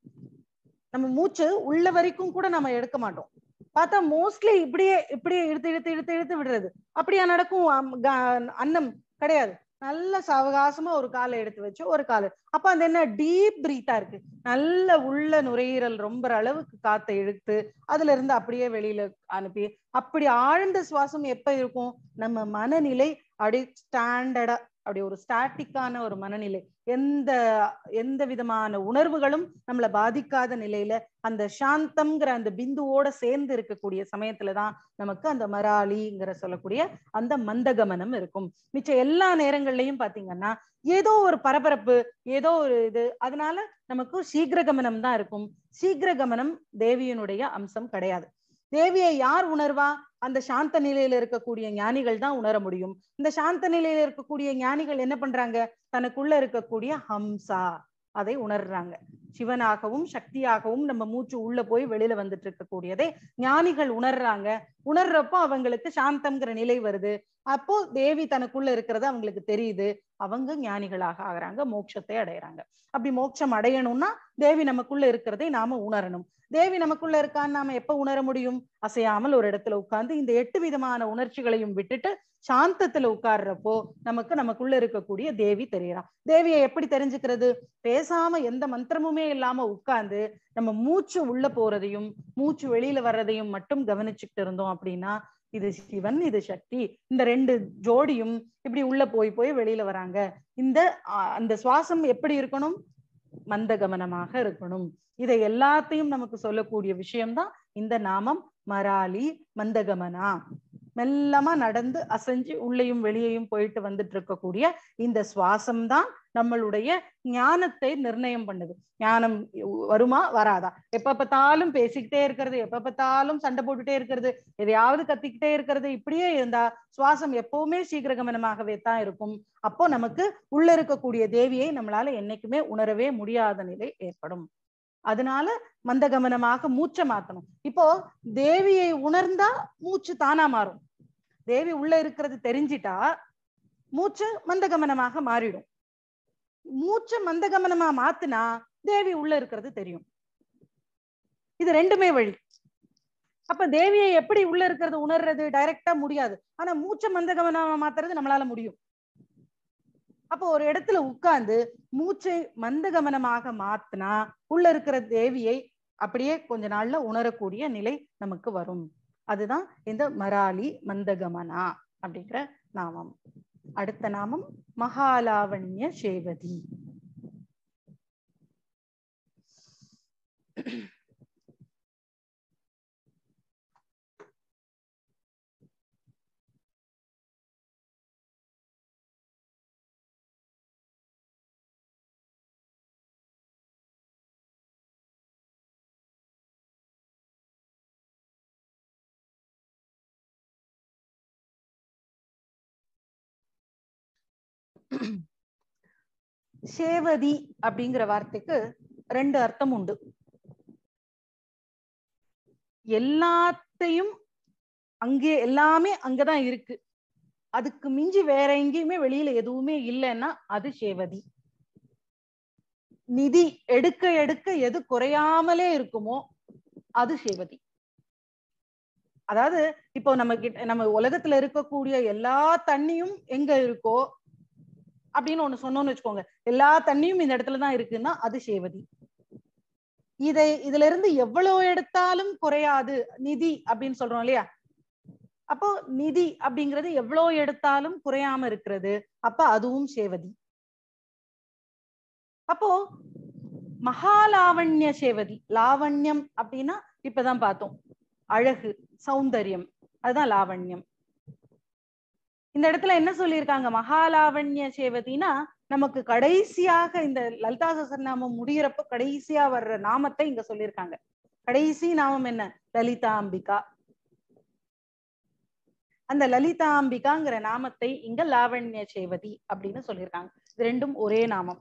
நம்ம மூச்சு உள்ள வரைக்கும் கூட நம்ம எடுக்க மாட்டோம் பார்த்தா மோஸ்ட்லி இப்படியே இப்படியே இழுத்து இழுத்து இழுத்து இழுத்து விடுறது அப்படியா நடக்கும் அம்- க- அன்னம் கிடையாது நல்ல சாவகாசமா ஒரு காலை எடுத்து வச்சு ஒரு காலை அப்ப அந்த என்ன டீப் பிரீத்தா இருக்கு நல்ல உள்ள நுரையீரல் ரொம்ப அளவுக்கு காத்தை இழுத்து அதுல இருந்து அப்படியே வெளியில அனுப்பி அப்படி ஆழ்ந்த சுவாசம் எப்ப இருக்கும் நம்ம மனநிலை அப்படி ஸ்டாண்டர்டா அப்படி ஒரு ஸ்டாட்டிக்கான ஒரு மனநிலை எந்த எந்த விதமான உணர்வுகளும் நம்மளை பாதிக்காத நிலையில அந்த சாந்தம்ங்கிற அந்த பிந்துவோட சேர்ந்து இருக்கக்கூடிய சமயத்துலதான் நமக்கு அந்த மராலிங்கிற சொல்லக்கூடிய அந்த மந்தகமனம் இருக்கும் மிச்ச எல்லா நேரங்கள்லயும் பாத்தீங்கன்னா ஏதோ ஒரு பரபரப்பு ஏதோ ஒரு இது அதனால நமக்கு சீக்கிர கமனம் தான் இருக்கும் சீக்கிர கமனம் தேவியினுடைய அம்சம் கிடையாது தேவியை யார் உணர்வா அந்த சாந்த நிலையில இருக்கக்கூடிய ஞானிகள் தான் உணர முடியும் இந்த சாந்த நிலையில இருக்கக்கூடிய ஞானிகள் என்ன பண்றாங்க தனக்குள்ள இருக்கக்கூடிய ஹம்சா அதை உணர்றாங்க சிவனாகவும் சக்தியாகவும் நம்ம மூச்சு உள்ள போய் வெளியில வந்துட்டு இருக்கக்கூடியதை ஞானிகள் உணர்றாங்க உணர்றப்போ அவங்களுக்கு சாந்தம்ங்கிற நிலை வருது அப்போ தேவி தனக்குள்ள இருக்கிறது அவங்களுக்கு தெரியுது அவங்க ஞானிகளாக ஆகுறாங்க மோட்சத்தை அடையறாங்க அப்படி மோட்சம் அடையணும்னா தேவி நமக்குள்ள இருக்கிறதை நாம உணரணும் தேவி நமக்குள்ள இருக்கான்னு நாம எப்ப உணர முடியும் அசையாமல் ஒரு இடத்துல உட்கார்ந்து இந்த எட்டு விதமான உணர்ச்சிகளையும் விட்டுட்டு சாந்தத்துல உட்கார்றப்போ நமக்கு நமக்குள்ள இருக்கக்கூடிய தேவி தெரியறான் தேவியை எப்படி தெரிஞ்சுக்கிறது பேசாம எந்த மந்திரமுமே இல்லாம உட்கார்ந்து நம்ம மூச்சு உள்ள போறதையும் மூச்சு வெளியில வர்றதையும் மட்டும் கவனிச்சுக்கிட்டு இருந்தோம் அப்படின்னா இது சிவன் இது சக்தி இந்த ரெண்டு ஜோடியும் இப்படி உள்ள போய் போய் வெளியில வராங்க இந்த ஆ, அந்த சுவாசம் எப்படி இருக்கணும் மந்தகமனமாக இருக்கணும் இதை எல்லாத்தையும் நமக்கு சொல்லக்கூடிய விஷயம்தான் இந்த நாமம் மராலி மந்தகமனா மெல்லமா நடந்து அசைஞ்சு உள்ளேயும் வெளியேயும் போயிட்டு வந்துட்டு இருக்கக்கூடிய இந்த சுவாசம் தான் நம்மளுடைய ஞானத்தை நிர்ணயம் பண்ணுது ஞானம் வருமா வராதா எப்ப பார்த்தாலும் பேசிக்கிட்டே இருக்கிறது எப்ப பார்த்தாலும் சண்டை போட்டுட்டே இருக்கிறது எதையாவது கத்திக்கிட்டே இருக்கிறது இப்படியே இருந்தா சுவாசம் எப்பவுமே சீக்கிர கமனமாகவே தான் இருக்கும் அப்போ நமக்கு உள்ள இருக்கக்கூடிய தேவியை நம்மளால என்னைக்குமே உணரவே முடியாத நிலை ஏற்படும் அதனால மந்தகமனமாக மூச்சை மாத்தணும் இப்போ தேவியை உணர்ந்தா மூச்சு தானா மாறும் தேவி உள்ள இருக்கிறது தெரிஞ்சிட்டா மூச்சு மந்தகமனமாக மாறிடும் மூச்சை மந்தகமனமா மாத்துனா தேவி உள்ள இருக்கிறது தெரியும் இது ரெண்டுமே வழி அப்ப தேவியை எப்படி உள்ள இருக்கிறது உணர்றது டைரக்டா முடியாது ஆனா மூச்சை மந்தகமனமா மாத்துறது நம்மளால முடியும் அப்போ ஒரு இடத்துல உட்கார்ந்து மூச்சை மந்தகமனமாக மாத்தினா உள்ள இருக்கிற தேவியை அப்படியே கொஞ்ச நாள்ல உணரக்கூடிய நிலை நமக்கு வரும் அதுதான் இந்த மராலி மந்தகமனா அப்படிங்கிற நாமம் அடுத்த நாமம் மகாலாவண்ய சேவதி சேவதி அப்படிங்கிற வார்த்தைக்கு ரெண்டு அர்த்தம் உண்டு எல்லாத்தையும் அங்கே எல்லாமே அங்கதான் இருக்கு அதுக்கு மிஞ்சி வேற எங்கேயுமே வெளியில எதுவுமே இல்லைன்னா அது சேவதி நிதி எடுக்க எடுக்க எது குறையாமலே இருக்குமோ அது சேவதி அதாவது இப்போ நம்ம கிட்ட நம்ம உலகத்துல இருக்கக்கூடிய எல்லா தண்ணியும் எங்க இருக்கோ அப்படின்னு ஒண்ணு சொன்னோம்னு வச்சுக்கோங்க எல்லா தண்ணியும் இந்த இடத்துல தான் இருக்குன்னா அது சேவதி இதை இதுல இருந்து எவ்வளவு எடுத்தாலும் குறையாது நிதி அப்படின்னு சொல்றோம் இல்லையா அப்போ நிதி அப்படிங்கிறது எவ்வளவு எடுத்தாலும் குறையாம இருக்கிறது அப்ப அதுவும் சேவதி அப்போ மகாலாவண்ய சேவதி லாவண்யம் அப்படின்னா இப்பதான் பார்த்தோம் அழகு சௌந்தரியம் அதுதான் லாவண்யம் இந்த இடத்துல என்ன சொல்லியிருக்காங்க மகாலாவண்ய சேவதினா நமக்கு கடைசியாக இந்த லலிதா சகஸ்ரநாமம் முடியறப்ப கடைசியா வர்ற நாமத்தை இங்க சொல்லியிருக்காங்க கடைசி நாமம் என்ன லலிதாம்பிகா அந்த லலிதாம்பிகாங்கிற நாமத்தை இங்க லாவண்ய சேவதி அப்படின்னு சொல்லியிருக்காங்க இது ரெண்டும் ஒரே நாமம்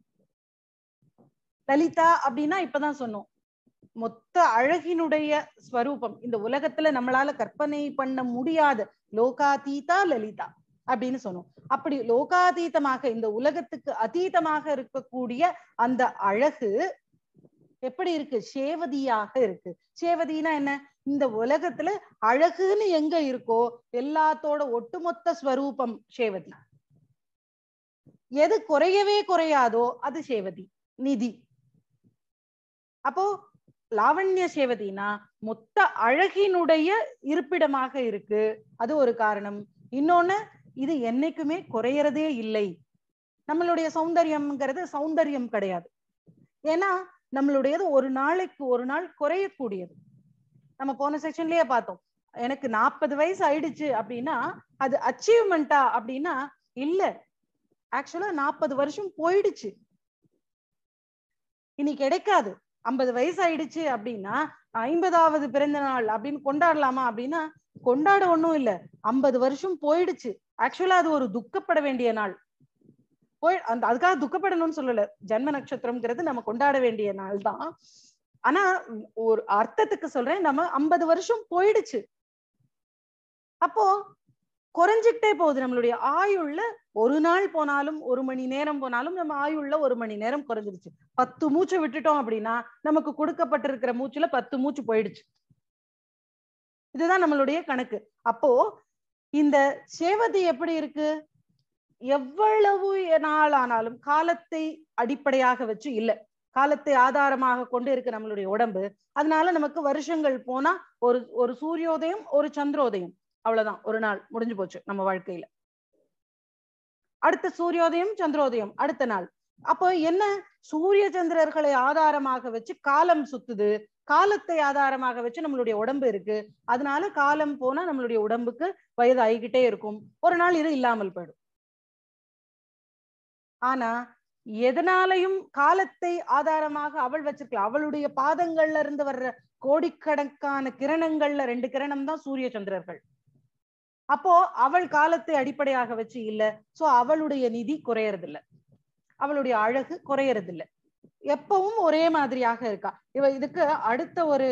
லலிதா அப்படின்னா இப்பதான் சொன்னோம் மொத்த அழகினுடைய ஸ்வரூபம் இந்த உலகத்துல நம்மளால கற்பனை பண்ண முடியாத லோகாதீதா லலிதா அப்படின்னு சொன்னோம் அப்படி லோகாதீதமாக இந்த உலகத்துக்கு அதீதமாக இருக்கக்கூடிய அந்த அழகு எப்படி இருக்கு சேவதியாக இருக்கு சேவதினா என்ன இந்த உலகத்துல அழகுன்னு எங்க இருக்கோ எல்லாத்தோட ஒட்டுமொத்த ஸ்வரூபம் சேவதி எது குறையவே குறையாதோ அது சேவதி நிதி அப்போ லாவண்ய சேவதினா மொத்த அழகினுடைய இருப்பிடமாக இருக்கு அது ஒரு காரணம் இன்னொன்னு இது என்னைக்குமே குறையறதே இல்லை நம்மளுடைய சௌந்தரியம்ங்கிறது சௌந்தரியம் கிடையாது ஏன்னா நம்மளுடையது ஒரு நாளைக்கு ஒரு நாள் குறையக்கூடியது நம்ம போன செக்ஷன்லயே பார்த்தோம் எனக்கு நாற்பது வயசு ஆயிடுச்சு அப்படின்னா அது அச்சீவ்மெண்டா அப்படின்னா இல்ல ஆக்சுவலா நாற்பது வருஷம் போயிடுச்சு இனி கிடைக்காது ஐம்பது வயசு ஆயிடுச்சு அப்படின்னா ஐம்பதாவது பிறந்த நாள் அப்படின்னு கொண்டாடலாமா அப்படின்னா கொண்டாட ஒண்ணும் இல்ல ஐம்பது வருஷம் போயிடுச்சு ஆக்சுவலா அது ஒரு துக்கப்பட வேண்டிய நாள் போய் அந்த அதுக்காக துக்கப்படணும்னு சொல்லல ஜென்ம நட்சத்திரம்ங்கிறது நம்ம கொண்டாட வேண்டிய நாள் தான் ஆனா ஒரு அர்த்தத்துக்கு சொல்றேன் நம்ம ஐம்பது வருஷம் போயிடுச்சு அப்போ குறைஞ்சிக்கிட்டே போகுது நம்மளுடைய ஆயுள்ல ஒரு நாள் போனாலும் ஒரு மணி நேரம் போனாலும் நம்ம ஆயுள்ல ஒரு மணி நேரம் குறைஞ்சிருச்சு பத்து மூச்சு விட்டுட்டோம் அப்படின்னா நமக்கு கொடுக்கப்பட்டிருக்கிற மூச்சுல பத்து மூச்சு போயிடுச்சு இதுதான் நம்மளுடைய கணக்கு அப்போ இந்த சேவதி எப்படி இருக்கு எவ்வளவு நாள் ஆனாலும் காலத்தை அடிப்படையாக வச்சு இல்ல காலத்தை ஆதாரமாக கொண்டு இருக்கு நம்மளுடைய உடம்பு அதனால நமக்கு வருஷங்கள் போனா ஒரு ஒரு சூரியோதயம் ஒரு சந்திரோதயம் அவ்வளவுதான் ஒரு நாள் முடிஞ்சு போச்சு நம்ம வாழ்க்கையில அடுத்த சூரியோதயம் சந்திரோதயம் அடுத்த நாள் அப்போ என்ன சூரிய சந்திரர்களை ஆதாரமாக வச்சு காலம் சுத்துது காலத்தை ஆதாரமாக வச்சு நம்மளுடைய உடம்பு இருக்கு அதனால காலம் போனா நம்மளுடைய உடம்புக்கு வயது ஆகிக்கிட்டே இருக்கும் ஒரு நாள் இது இல்லாமல் போயிடும் ஆனா எதனாலையும் காலத்தை ஆதாரமாக அவள் வச்சிருக்கலாம் அவளுடைய பாதங்கள்ல இருந்து வர்ற கோடிக்கணக்கான கிரணங்கள்ல ரெண்டு கிரணம் தான் சூரிய சந்திரர்கள் அப்போ அவள் காலத்தை அடிப்படையாக வச்சு இல்ல சோ அவளுடைய நிதி குறையறது இல்ல அவளுடைய அழகு குறையறது இல்ல எப்பவும் ஒரே மாதிரியாக இருக்கா இவ இதுக்கு அடுத்த ஒரு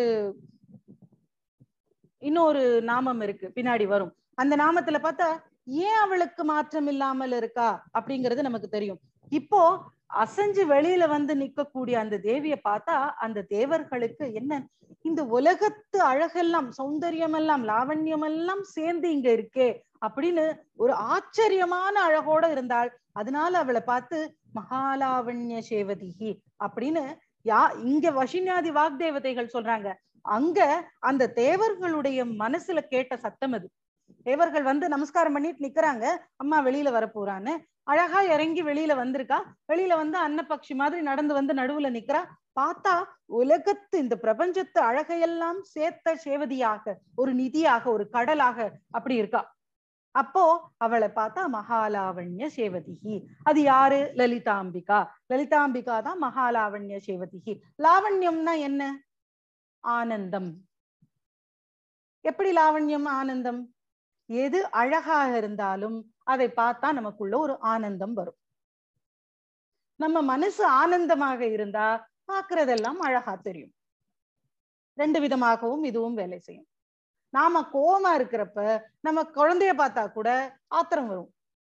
இன்னொரு நாமம் இருக்கு பின்னாடி வரும் அந்த நாமத்துல பார்த்தா ஏன் அவளுக்கு மாற்றம் இல்லாமல் இருக்கா அப்படிங்கிறது நமக்கு தெரியும் இப்போ அசைஞ்சு வெளியில வந்து நிக்கக்கூடிய அந்த தேவிய பார்த்தா அந்த தேவர்களுக்கு என்ன இந்த உலகத்து அழகெல்லாம் சௌந்தரியம் எல்லாம் லாவண்யம் எல்லாம் சேர்ந்து இங்க இருக்கே அப்படின்னு ஒரு ஆச்சரியமான அழகோட இருந்தாள் அதனால அவளை பார்த்து மகாலாவண்ய சேவதிகி அப்படின்னு யா இங்க வசின்யாதி வாக்தேவதைகள் சொல்றாங்க அங்க அந்த தேவர்களுடைய மனசுல கேட்ட சத்தம் அது தேவர்கள் வந்து நமஸ்காரம் பண்ணிட்டு நிக்கிறாங்க அம்மா வெளியில வர போறான்னு அழகா இறங்கி வெளியில வந்திருக்கா வெளியில வந்து அன்னபக்ஷி மாதிரி நடந்து வந்து நடுவுல நிக்கிறா பார்த்தா உலகத்து இந்த பிரபஞ்சத்து அழகையெல்லாம் சேர்த்த சேவதியாக ஒரு நிதியாக ஒரு கடலாக அப்படி இருக்கா அப்போ அவளை பார்த்தா மகாலாவண்ய சேவதிகி அது யாரு லலிதாம்பிகா லலிதாம்பிகா தான் மகாலாவண்ய சேவதிகி லாவண்யம்னா என்ன ஆனந்தம் எப்படி லாவண்யம் ஆனந்தம் எது அழகாக இருந்தாலும் அதை பார்த்தா நமக்குள்ள ஒரு ஆனந்தம் வரும் நம்ம மனசு ஆனந்தமாக இருந்தா பாக்குறதெல்லாம் அழகா தெரியும் ரெண்டு விதமாகவும் இதுவும் வேலை செய்யும் நாம கோவமா இருக்கிறப்ப நம்ம குழந்தைய பார்த்தா கூட ஆத்திரம் வரும்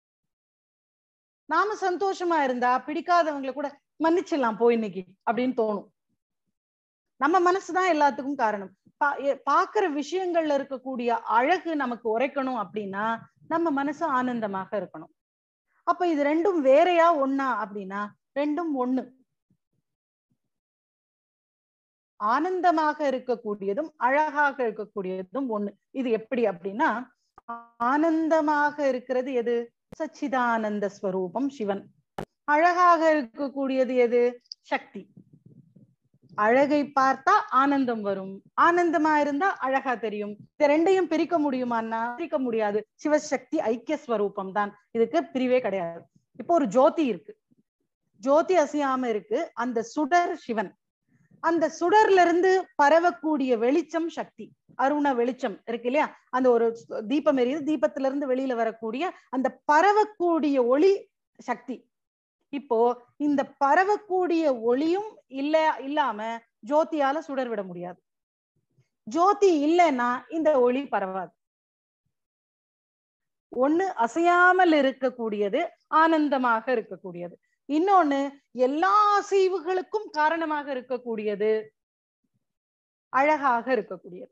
நாம சந்தோஷமா இருந்தா பிடிக்காதவங்களை கூட மன்னிச்சிடலாம் போய் இன்னைக்கு அப்படின்னு தோணும் நம்ம மனசுதான் எல்லாத்துக்கும் காரணம் பா- எ- பாக்குற விஷயங்கள்ல இருக்கக்கூடிய அழகு நமக்கு உரைக்கணும் அப்படின்னா நம்ம மனசு ஆனந்தமாக இருக்கணும் அப்ப இது ரெண்டும் வேறையா ஒண்ணா அப்படின்னா ரெண்டும் ஒண்ணு ஆனந்தமாக இருக்கக்கூடியதும் அழகாக இருக்கக்கூடியதும் ஒண்ணு இது எப்படி அப்படின்னா ஆனந்தமாக இருக்கிறது எது சச்சிதானந்த ஸ்வரூபம் சிவன் அழகாக இருக்கக்கூடியது எது சக்தி அழகை பார்த்தா ஆனந்தம் வரும் ஆனந்தமா இருந்தா அழகா தெரியும் இந்த ரெண்டையும் பிரிக்க முடியுமான்னா பிரிக்க முடியாது சிவசக்தி ஐக்கிய ஸ்வரூபம் தான் இதுக்கு பிரிவே கிடையாது இப்போ ஒரு ஜோதி இருக்கு ஜோதி அசையாம இருக்கு அந்த சுடர் சிவன் அந்த சுடர்ல இருந்து பரவக்கூடிய வெளிச்சம் சக்தி அருண வெளிச்சம் இருக்கு இல்லையா அந்த ஒரு தீபம் எரியுது தீபத்துல இருந்து வெளியில வரக்கூடிய அந்த பரவக்கூடிய ஒளி சக்தி இப்போ இந்த பரவக்கூடிய ஒளியும் இல்ல இல்லாம ஜோதியால சுடர் விட முடியாது ஜோதி இல்லைன்னா இந்த ஒளி பரவாது ஒண்ணு அசையாமல் இருக்கக்கூடியது ஆனந்தமாக இருக்கக்கூடியது இன்னொன்னு எல்லா அசைவுகளுக்கும் காரணமாக இருக்கக்கூடியது அழகாக இருக்கக்கூடியது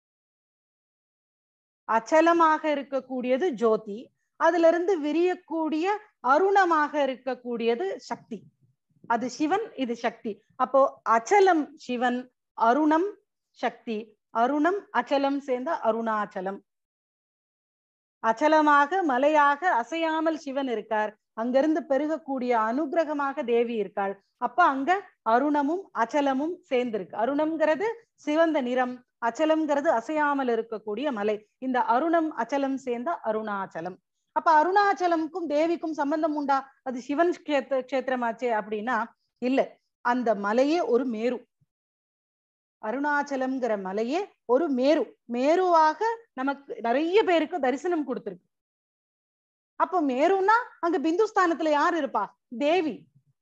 அச்சலமாக இருக்கக்கூடியது ஜோதி அதுல இருந்து விரியக்கூடிய அருணமாக இருக்கக்கூடியது சக்தி அது சிவன் இது சக்தி அப்போ அச்சலம் சிவன் அருணம் சக்தி அருணம் அச்சலம் சேர்ந்த அருணாச்சலம் அச்சலமாக மலையாக அசையாமல் சிவன் இருக்கார் அங்கிருந்து பெருகக்கூடிய அனுகிரகமாக தேவி இருக்காள் அப்ப அங்க அருணமும் அச்சலமும் சேர்ந்திருக்கு அருணம்ங்கிறது சிவந்த நிறம் அச்சலம்ங்கிறது அசையாமல் இருக்கக்கூடிய மலை இந்த அருணம் அச்சலம் சேர்ந்த அருணாச்சலம் அப்ப அருணாச்சலமுக்கும் தேவிக்கும் சம்பந்தம் உண்டா அது சிவன் கஷேத்திர கஷேத்திரமாச்சே அப்படின்னா இல்ல அந்த மலையே ஒரு மேரு அருணாச்சலம்ங்கிற மலையே ஒரு மேரு மேருவாக நமக்கு நிறைய பேருக்கு தரிசனம் கொடுத்திருக்கு அப்ப மேருன்னா அங்க பிந்துஸ்தானத்துல யார் இருப்பா தேவி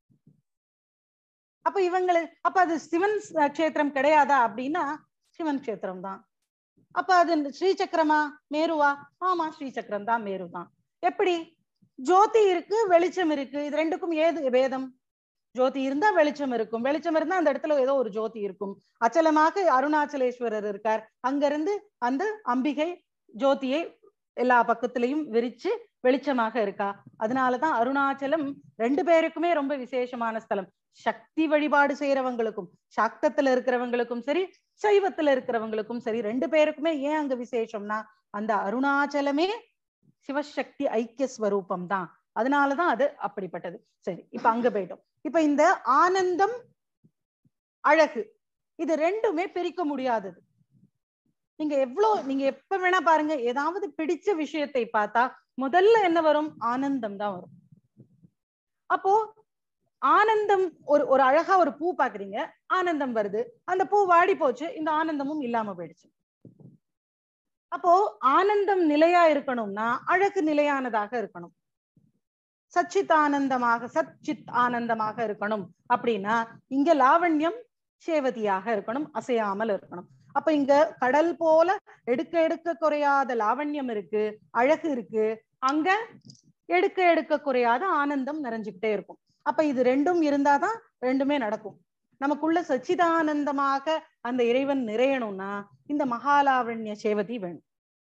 அப்ப இவங்களை அப்ப அது சிவன் கஷேத்திரம் கிடையாதா அப்படின்னா சிவன் கஷேத்திரம் தான் அப்ப அது ஸ்ரீசக்கரமா மேருவா ஆமா ஸ்ரீசக்கரம் தான் மேரு தான் எப்படி ஜோதி இருக்கு வெளிச்சம் இருக்கு இது ரெண்டுக்கும் ஏது வேதம் ஜோதி இருந்தா வெளிச்சம் இருக்கும் வெளிச்சம் இருந்தா அந்த இடத்துல ஏதோ ஒரு ஜோதி இருக்கும் அச்சலமாக அருணாச்சலேஸ்வரர் இருக்கார் அங்கிருந்து அந்த அம்பிகை ஜோதியை எல்லா பக்கத்திலையும் விரிச்சு வெளிச்சமாக இருக்கா அதனாலதான் அருணாச்சலம் ரெண்டு பேருக்குமே ரொம்ப விசேஷமான ஸ்தலம் சக்தி வழிபாடு செய்யறவங்களுக்கும் சாக்தத்துல இருக்கிறவங்களுக்கும் சரி சைவத்துல இருக்கிறவங்களுக்கும் சரி ரெண்டு பேருக்குமே ஏன் அங்க விசேஷம்னா அந்த அருணாச்சலமே சிவசக்தி ஐக்கிய ஸ்வரூபம் தான் அதனாலதான் அது அப்படிப்பட்டது சரி இப்ப அங்க போயிட்டோம் இப்ப இந்த ஆனந்தம் அழகு இது ரெண்டுமே பிரிக்க முடியாதது நீங்க எவ்வளவு நீங்க எப்ப வேணா பாருங்க ஏதாவது பிடிச்ச விஷயத்தை பார்த்தா முதல்ல என்ன வரும் ஆனந்தம் தான் வரும் அப்போ ஆனந்தம் ஒரு ஒரு அழகா ஒரு பூ பாக்குறீங்க ஆனந்தம் வருது அந்த பூ வாடி போச்சு இந்த ஆனந்தமும் இல்லாம போயிடுச்சு அப்போ ஆனந்தம் நிலையா இருக்கணும்னா அழகு நிலையானதாக இருக்கணும் சச்சித் ஆனந்தமாக சச்சித் ஆனந்தமாக இருக்கணும் அப்படின்னா இங்க லாவண்யம் சேவதியாக இருக்கணும் அசையாமல் இருக்கணும் அப்ப இங்க கடல் போல எடுக்க எடுக்க குறையாத லாவண்யம் இருக்கு அழகு இருக்கு அங்க எடுக்க எடுக்க குறையாத ஆனந்தம் நிறைஞ்சுக்கிட்டே இருக்கும் அப்ப இது ரெண்டும் இருந்தாதான் ரெண்டுமே நடக்கும் நமக்குள்ள சச்சிதானந்தமாக அந்த இறைவன் நிறையணும்னா இந்த மகாலாவண்ய சேவதி வேணும்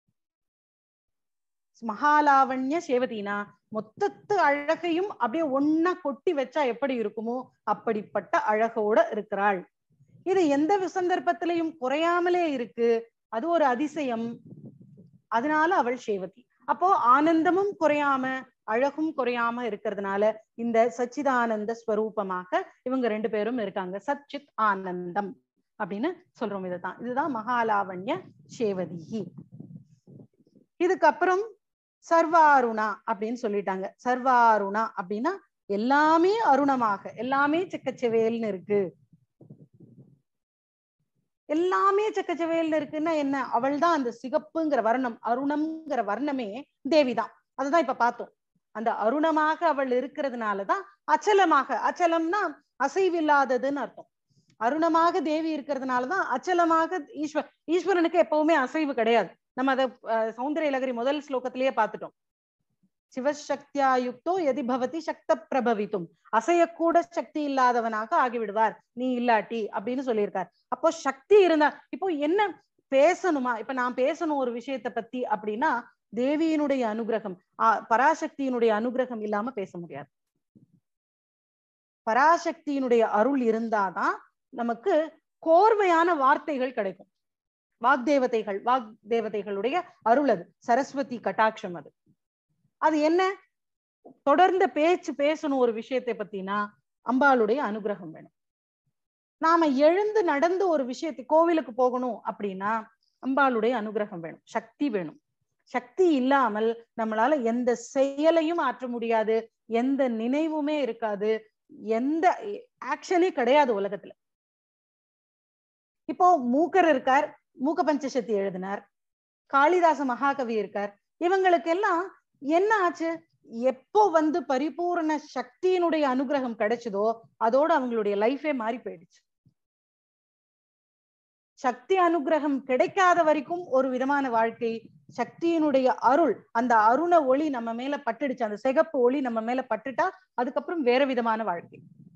மகாலாவண்ய சேவதினா மொத்தத்து அழகையும் அப்படியே ஒன்னா கொட்டி வச்சா எப்படி இருக்குமோ அப்படிப்பட்ட அழகோட இருக்கிறாள் இது எந்த சந்தர்ப்பத்திலையும் குறையாமலே இருக்கு அது ஒரு அதிசயம் அதனால அவள் சேவதி அப்போ ஆனந்தமும் குறையாம அழகும் குறையாம இருக்கிறதுனால இந்த சச்சிதானந்த ஸ்வரூபமாக இவங்க ரெண்டு பேரும் இருக்காங்க சச்சித் ஆனந்தம் அப்படின்னு சொல்றோம் இதுதான் இதுதான் மகாலாவண்ய சேவதி இதுக்கப்புறம் சர்வாருணா அப்படின்னு சொல்லிட்டாங்க சர்வாருணா அப்படின்னா எல்லாமே அருணமாக எல்லாமே செக்கச்செவேல்னு இருக்கு எல்லாமே செக்கச்செவேல்னு இருக்குன்னா என்ன அவள் தான் அந்த சிகப்புங்கிற வர்ணம் அருணம்ங்கிற வர்ணமே தேவிதான் அதுதான் இப்ப பார்த்தோம் அந்த அருணமாக அவள் இருக்கிறதுனாலதான் அச்சலமாக அச்சலம்னா அசைவில்லாததுன்னு அர்த்தம் அருணமாக தேவி இருக்கிறதுனாலதான் அச்சலமாக ஈஸ்வர் ஈஸ்வரனுக்கு எப்பவுமே அசைவு கிடையாது நம்ம அதை சௌந்தரிய லகரி முதல் ஸ்லோகத்திலேயே பார்த்துட்டோம் சிவசக்தியா யுக்தோ எதி பவதி சக்த பிரபவித்தும் அசையக்கூட சக்தி இல்லாதவனாக ஆகிவிடுவார் நீ இல்லாட்டி அப்படின்னு சொல்லியிருக்கார் அப்போ சக்தி இருந்தா இப்போ என்ன பேசணுமா இப்ப நான் பேசணும் ஒரு விஷயத்த பத்தி அப்படின்னா தேவியினுடைய அனுகிரகம் ஆஹ் பராசக்தியினுடைய அனுகிரகம் இல்லாம பேச முடியாது பராசக்தியினுடைய அருள் இருந்தாதான் நமக்கு கோர்வையான வார்த்தைகள் கிடைக்கும் வாக்தேவதைகள் வாக் தேவதைகளுடைய அருள் அது சரஸ்வதி கட்டாட்சம் அது அது என்ன தொடர்ந்த பேச்சு பேசணும் ஒரு விஷயத்தை பத்தினா அம்பாளுடைய அனுகிரகம் வேணும் நாம எழுந்து நடந்து ஒரு விஷயத்தை கோவிலுக்கு போகணும் அப்படின்னா அம்பாளுடைய அனுகிரகம் வேணும் சக்தி வேணும் சக்தி இல்லாமல் நம்மளால எந்த செயலையும் ஆற்ற முடியாது எந்த நினைவுமே இருக்காது எந்த ஆக்ஷனே கிடையாது உலகத்துல இப்போ மூக்கர் இருக்கார் மூக்க பஞ்சசக்தி எழுதினார் காளிதாச மகாகவி இருக்கார் இவங்களுக்கு எல்லாம் என்ன ஆச்சு எப்போ வந்து பரிபூர்ண சக்தியினுடைய அனுகிரகம் கிடைச்சதோ அதோட அவங்களுடைய லைஃபே மாறி போயிடுச்சு சக்தி அனுகிரகம் கிடைக்காத வரைக்கும் ஒரு விதமான வாழ்க்கை சக்தியினுடைய அருள் அந்த அருண ஒளி நம்ம மேல பட்டுடுச்சு அந்த சிகப்பு ஒளி நம்ம மேல பட்டுட்டா அதுக்கப்புறம் வேற விதமான வாழ்க்கை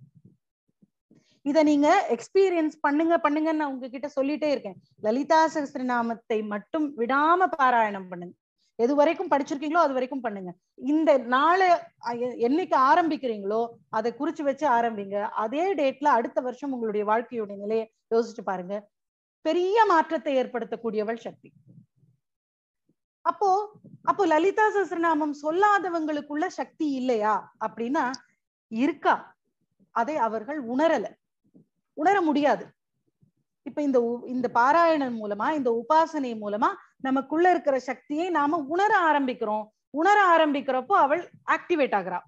இத நீங்க எக்ஸ்பீரியன்ஸ் பண்ணுங்க பண்ணுங்கன்னு நான் உங்ககிட்ட சொல்லிட்டே இருக்கேன் லலிதா சகஸ்திரநாமத்தை மட்டும் விடாம பாராயணம் பண்ணுங்க எது வரைக்கும் படிச்சிருக்கீங்களோ அது வரைக்கும் பண்ணுங்க இந்த நாளை என்னைக்கு ஆரம்பிக்கிறீங்களோ அதை குறிச்சு வச்சு ஆரம்பிங்க அதே டேட்ல அடுத்த வருஷம் உங்களுடைய வாழ்க்கையுடைய நிலையை யோசிச்சு பாருங்க பெரிய மாற்றத்தை ஏற்படுத்தக்கூடியவள் சக்தி அப்போ அப்போ லலிதா சஹஸ்ரநாமம் சொல்லாதவங்களுக்குள்ள சக்தி இல்லையா அப்படின்னா இருக்கா அதை அவர்கள் உணரல உணர முடியாது இப்ப இந்த இந்த பாராயணம் மூலமா இந்த உபாசனை மூலமா நமக்குள்ள இருக்கிற சக்தியை நாம உணர ஆரம்பிக்கிறோம் உணர ஆரம்பிக்கிறப்போ அவள் ஆக்டிவேட் ஆகிறா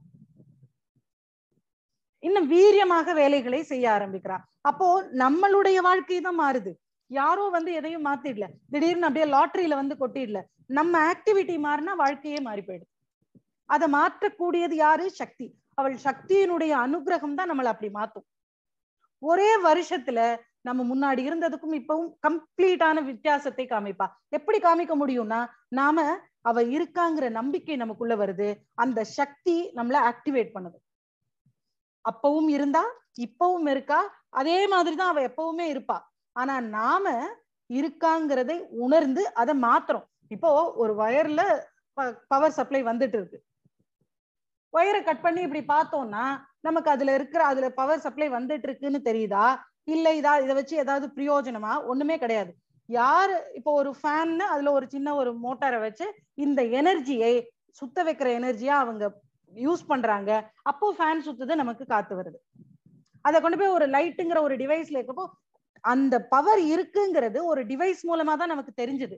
இன்னும் வீரியமாக வேலைகளை செய்ய ஆரம்பிக்கிறா அப்போ நம்மளுடைய வாழ்க்கை தான் மாறுது யாரோ வந்து எதையும் மாத்திடல திடீர்னு அப்படியே லாட்டரியில வந்து கொட்டிடல நம்ம ஆக்டிவிட்டி மாறினா வாழ்க்கையே மாறி போயிடுது அதை மாற்றக்கூடியது யாரு சக்தி அவள் சக்தியினுடைய அனுகிரகம் தான் நம்மளை அப்படி மாத்தும் ஒரே வருஷத்துல நம்ம முன்னாடி இருந்ததுக்கும் இப்பவும் கம்ப்ளீட்டான வித்தியாசத்தை காமிப்பா எப்படி காமிக்க முடியும்னா நாம அவ இருக்காங்கிற நம்பிக்கை நமக்குள்ள வருது அந்த சக்தி நம்மள ஆக்டிவேட் பண்ணுது அப்பவும் இருந்தா இப்பவும் இருக்கா அதே மாதிரிதான் அவ எப்பவுமே இருப்பா ஆனா நாம இருக்காங்கிறதை உணர்ந்து அதை மாத்துறோம் இப்போ ஒரு வயர்ல பவர் சப்ளை வந்துட்டு இருக்கு ஒயரை கட் பண்ணி இப்படி பார்த்தோம்னா நமக்கு அதுல இருக்கிற அதுல பவர் சப்ளை வந்துட்டு இருக்குன்னு தெரியுதா இல்ல இதா இதை வச்சு ஏதாவது பிரயோஜனமா ஒண்ணுமே கிடையாது யாரு இப்போ ஒரு ஃபேன்னு அதுல ஒரு சின்ன ஒரு மோட்டாரை வச்சு இந்த எனர்ஜியை சுத்த வைக்கிற எனர்ஜியா அவங்க யூஸ் பண்றாங்க அப்போ ஃபேன் சுத்துது நமக்கு காத்து வருது அதை கொண்டு போய் ஒரு லைட்டுங்கிற ஒரு டிவைஸ்ல இருக்கப்போ அந்த பவர் இருக்குங்கிறது ஒரு டிவைஸ் மூலமா தான் நமக்கு தெரிஞ்சது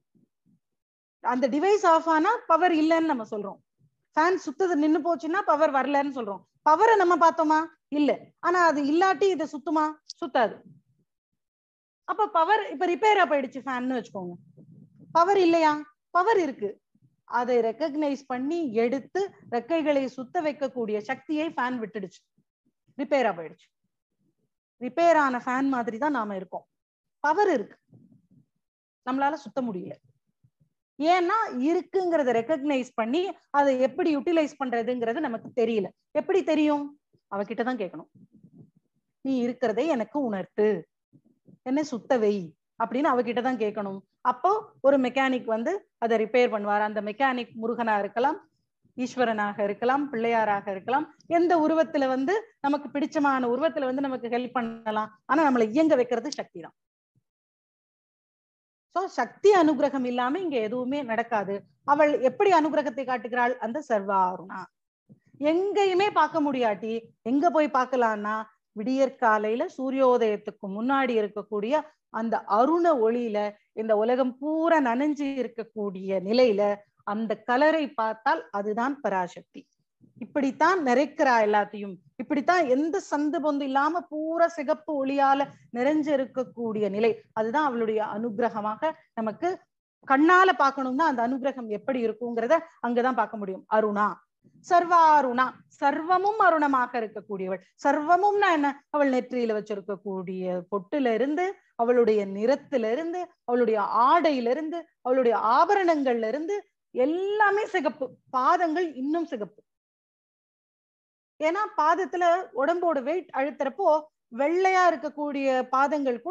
அந்த டிவைஸ் ஆஃப் ஆனா பவர் இல்லைன்னு நம்ம சொல்றோம் ஃபேன் சுத்தது நின்னு போச்சுன்னா பவர் வரலன்னு சொல்றோம் பவரை நம்ம பார்த்தோமா இல்ல ஆனா அது இல்லாட்டி இது சுத்துமா சுத்தாது அப்ப பவர் இப்ப ரிப்பேரா போயிடுச்சு ஃபேன்னு வச்சுக்கோங்க பவர் இல்லையா பவர் இருக்கு அதை ரெக்கக்னைஸ் பண்ணி எடுத்து ரெக்கைகளை சுத்த வைக்கக்கூடிய சக்தியை ஃபேன் விட்டுடுச்சு ரிப்பேரா போயிடுச்சு ரிப்பேர் ஆன ஃபேன் மாதிரி தான் நாம இருக்கோம் பவர் இருக்கு நம்மளால சுத்த முடியல ஏன்னா இருக்குங்கிறத ரெக்கக்னைஸ் பண்ணி அதை எப்படி யூட்டிலைஸ் பண்றதுங்கிறது நமக்கு தெரியல எப்படி தெரியும் அவகிட்ட தான் கேட்கணும் நீ இருக்கிறதை எனக்கு உணர்த்து என்ன சுத்த வை அப்படின்னு அவகிட்ட தான் கேட்கணும் அப்போ ஒரு மெக்கானிக் வந்து அதை ரிப்பேர் பண்ணுவார் அந்த மெக்கானிக் முருகனா இருக்கலாம் ஈஸ்வரனாக இருக்கலாம் பிள்ளையாராக இருக்கலாம் எந்த உருவத்துல வந்து நமக்கு பிடிச்சமான உருவத்துல வந்து நமக்கு ஹெல்ப் பண்ணலாம் ஆனா நம்மளை இயங்க வைக்கிறது சக்தி தான் சோ சக்தி அனுகிரகம் இல்லாம இங்க எதுவுமே நடக்காது அவள் எப்படி அனுகிரகத்தை காட்டுகிறாள் அந்த சர்வாருணா எங்கேயுமே பார்க்க முடியாட்டி எங்க போய் பார்க்கலாம்னா விடியற்காலையில சூரியோதயத்துக்கு முன்னாடி இருக்கக்கூடிய அந்த அருண ஒளியில இந்த உலகம் பூரா நனைஞ்சு இருக்கக்கூடிய நிலையில அந்த கலரை பார்த்தால் அதுதான் பராசக்தி இப்படித்தான் நிறைக்கிறா எல்லாத்தையும் இப்படித்தான் எந்த சந்து பொந்து இல்லாம பூரா சிகப்பு ஒளியால நிறைஞ்சு இருக்கக்கூடிய நிலை அதுதான் அவளுடைய அனுகிரகமாக நமக்கு கண்ணால பார்க்கணும்னா அந்த அனுகிரகம் எப்படி இருக்குங்கிறத அங்கதான் பார்க்க முடியும் அருணா சர்வாருணா சர்வமும் அருணமாக இருக்கக்கூடியவள் சர்வமும்னா என்ன அவள் நெற்றியில வச்சிருக்கக்கூடிய பொட்டுல இருந்து அவளுடைய நிறத்துல இருந்து அவளுடைய ஆடையில இருந்து அவளுடைய ஆபரணங்கள்ல இருந்து எல்லாமே சிகப்பு பாதங்கள் இன்னும் சிகப்பு ஏன்னா பாதத்துல உடம்போட வெயிட் அழுத்துறப்போ வெள்ளையா இருக்கக்கூடிய பாதங்கள் கூட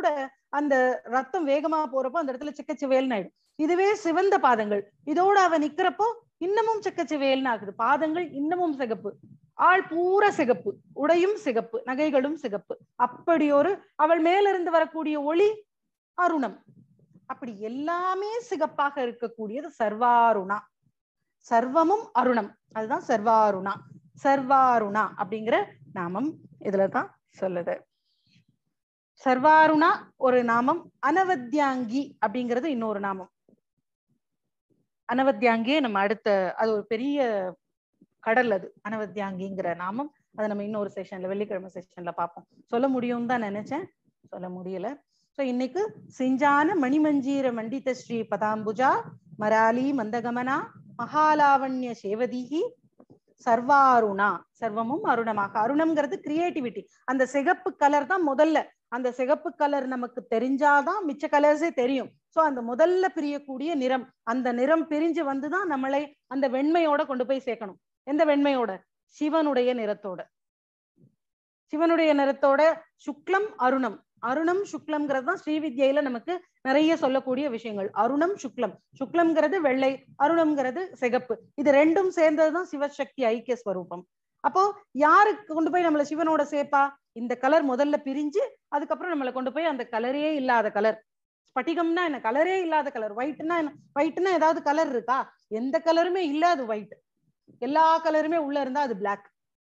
அந்த ரத்தம் வேகமா போறப்போ அந்த இடத்துல சிக்கச்சிவேல்னு ஆயிடும் இதுவே சிவந்த பாதங்கள் இதோட அவ நிக்கிறப்போ இன்னமும் சிக்கச்சிவேல்னு ஆகுது பாதங்கள் இன்னமும் சிகப்பு ஆள் பூரா சிகப்பு உடையும் சிகப்பு நகைகளும் சிகப்பு அப்படி ஒரு அவள் மேலிருந்து வரக்கூடிய ஒளி அருணம் அப்படி எல்லாமே சிகப்பாக இருக்கக்கூடியது சர்வாருணா சர்வமும் அருணம் அதுதான் சர்வாருணா சர்வாருணா அப்படிங்கிற நாமம் இதுலதான் சொல்லுது சர்வாருணா ஒரு நாமம் அனவத்யாங்கி அப்படிங்கிறது இன்னொரு நாமம் அனவத்யாங்கியே நம்ம அடுத்த அது ஒரு பெரிய கடல் அது அனவத்யாங்கிங்கிற நாமம் அதை நம்ம இன்னொரு செஷன்ல வெள்ளிக்கிழமை செஷன்ல பார்ப்போம் சொல்ல முடியும்னு தான் நினைச்சேன் சொல்ல முடியல ஸோ இன்னைக்கு சிஞ்சான மணிமஞ்சீர மண்டித ஸ்ரீ பதாம்புஜா மராலி மந்தகமனா மகாலாவண்ய சேவதிகி சர்வாருணா சர்வமும் அருணமாக அருணம்ங்கிறது கிரியேட்டிவிட்டி அந்த சிகப்பு கலர் தான் முதல்ல அந்த சிகப்பு கலர் நமக்கு தெரிஞ்சாதான் மிச்ச கலர்ஸே தெரியும் சோ அந்த முதல்ல பிரியக்கூடிய நிறம் அந்த நிறம் பிரிஞ்சு வந்துதான் நம்மளை அந்த வெண்மையோட கொண்டு போய் சேர்க்கணும் எந்த வெண்மையோட சிவனுடைய நிறத்தோட சிவனுடைய நிறத்தோட சுக்லம் அருணம் அருணம் சுக்லம்ங்கிறது தான் ஸ்ரீவித்யில நமக்கு நிறைய சொல்லக்கூடிய விஷயங்கள் அருணம் சுக்லம் சுக்லம்ங்கிறது வெள்ளை அருணம்ங்கிறது சிகப்பு இது ரெண்டும் சேர்ந்ததுதான் சிவசக்தி ஐக்கிய ஸ்வரூபம் அப்போ யாருக்கு கொண்டு போய் நம்மள சிவனோட சேர்ப்பா இந்த கலர் முதல்ல பிரிஞ்சு அதுக்கப்புறம் நம்மளை கொண்டு போய் அந்த கலரே இல்லாத கலர் ஸ்பட்டிகம்னா என்ன கலரே இல்லாத கலர் ஒயிட்னா என்ன ஒயிட்னா ஏதாவது கலர் இருக்கா எந்த கலருமே இல்ல அது ஒயிட் எல்லா கலருமே உள்ள இருந்தா அது பிளாக்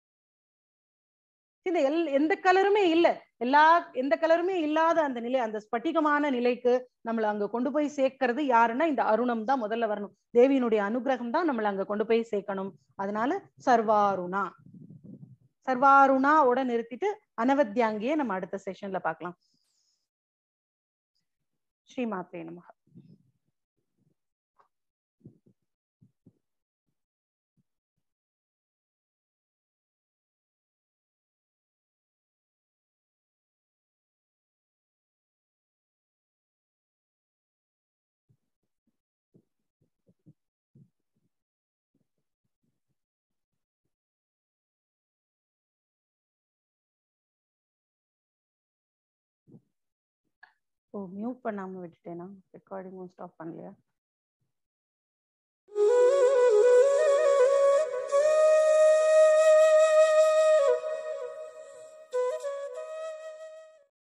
இந்த எல் எந்த கலருமே இல்ல எல்லா எந்த கலருமே இல்லாத அந்த நிலை அந்த ஸ்பட்டிகமான நிலைக்கு நம்மள அங்க கொண்டு போய் சேர்க்கறது யாருன்னா இந்த அருணம் தான் முதல்ல வரணும் தேவியினுடைய அனுகிரகம் தான் நம்மள அங்க கொண்டு போய் சேர்க்கணும் அதனால சர்வாருணா சர்வாருணாவோட நிறுத்திட்டு அனவத்யாங்கியே நம்ம அடுத்த செஷன்ல பார்க்கலாம் ஸ்ரீமாத்ரே நமக ஓ மியூட் பண்ணாம விட்டுட்டேனா ரெக்கார்டிங்கும் ஸ்டாப் பண்ணலையா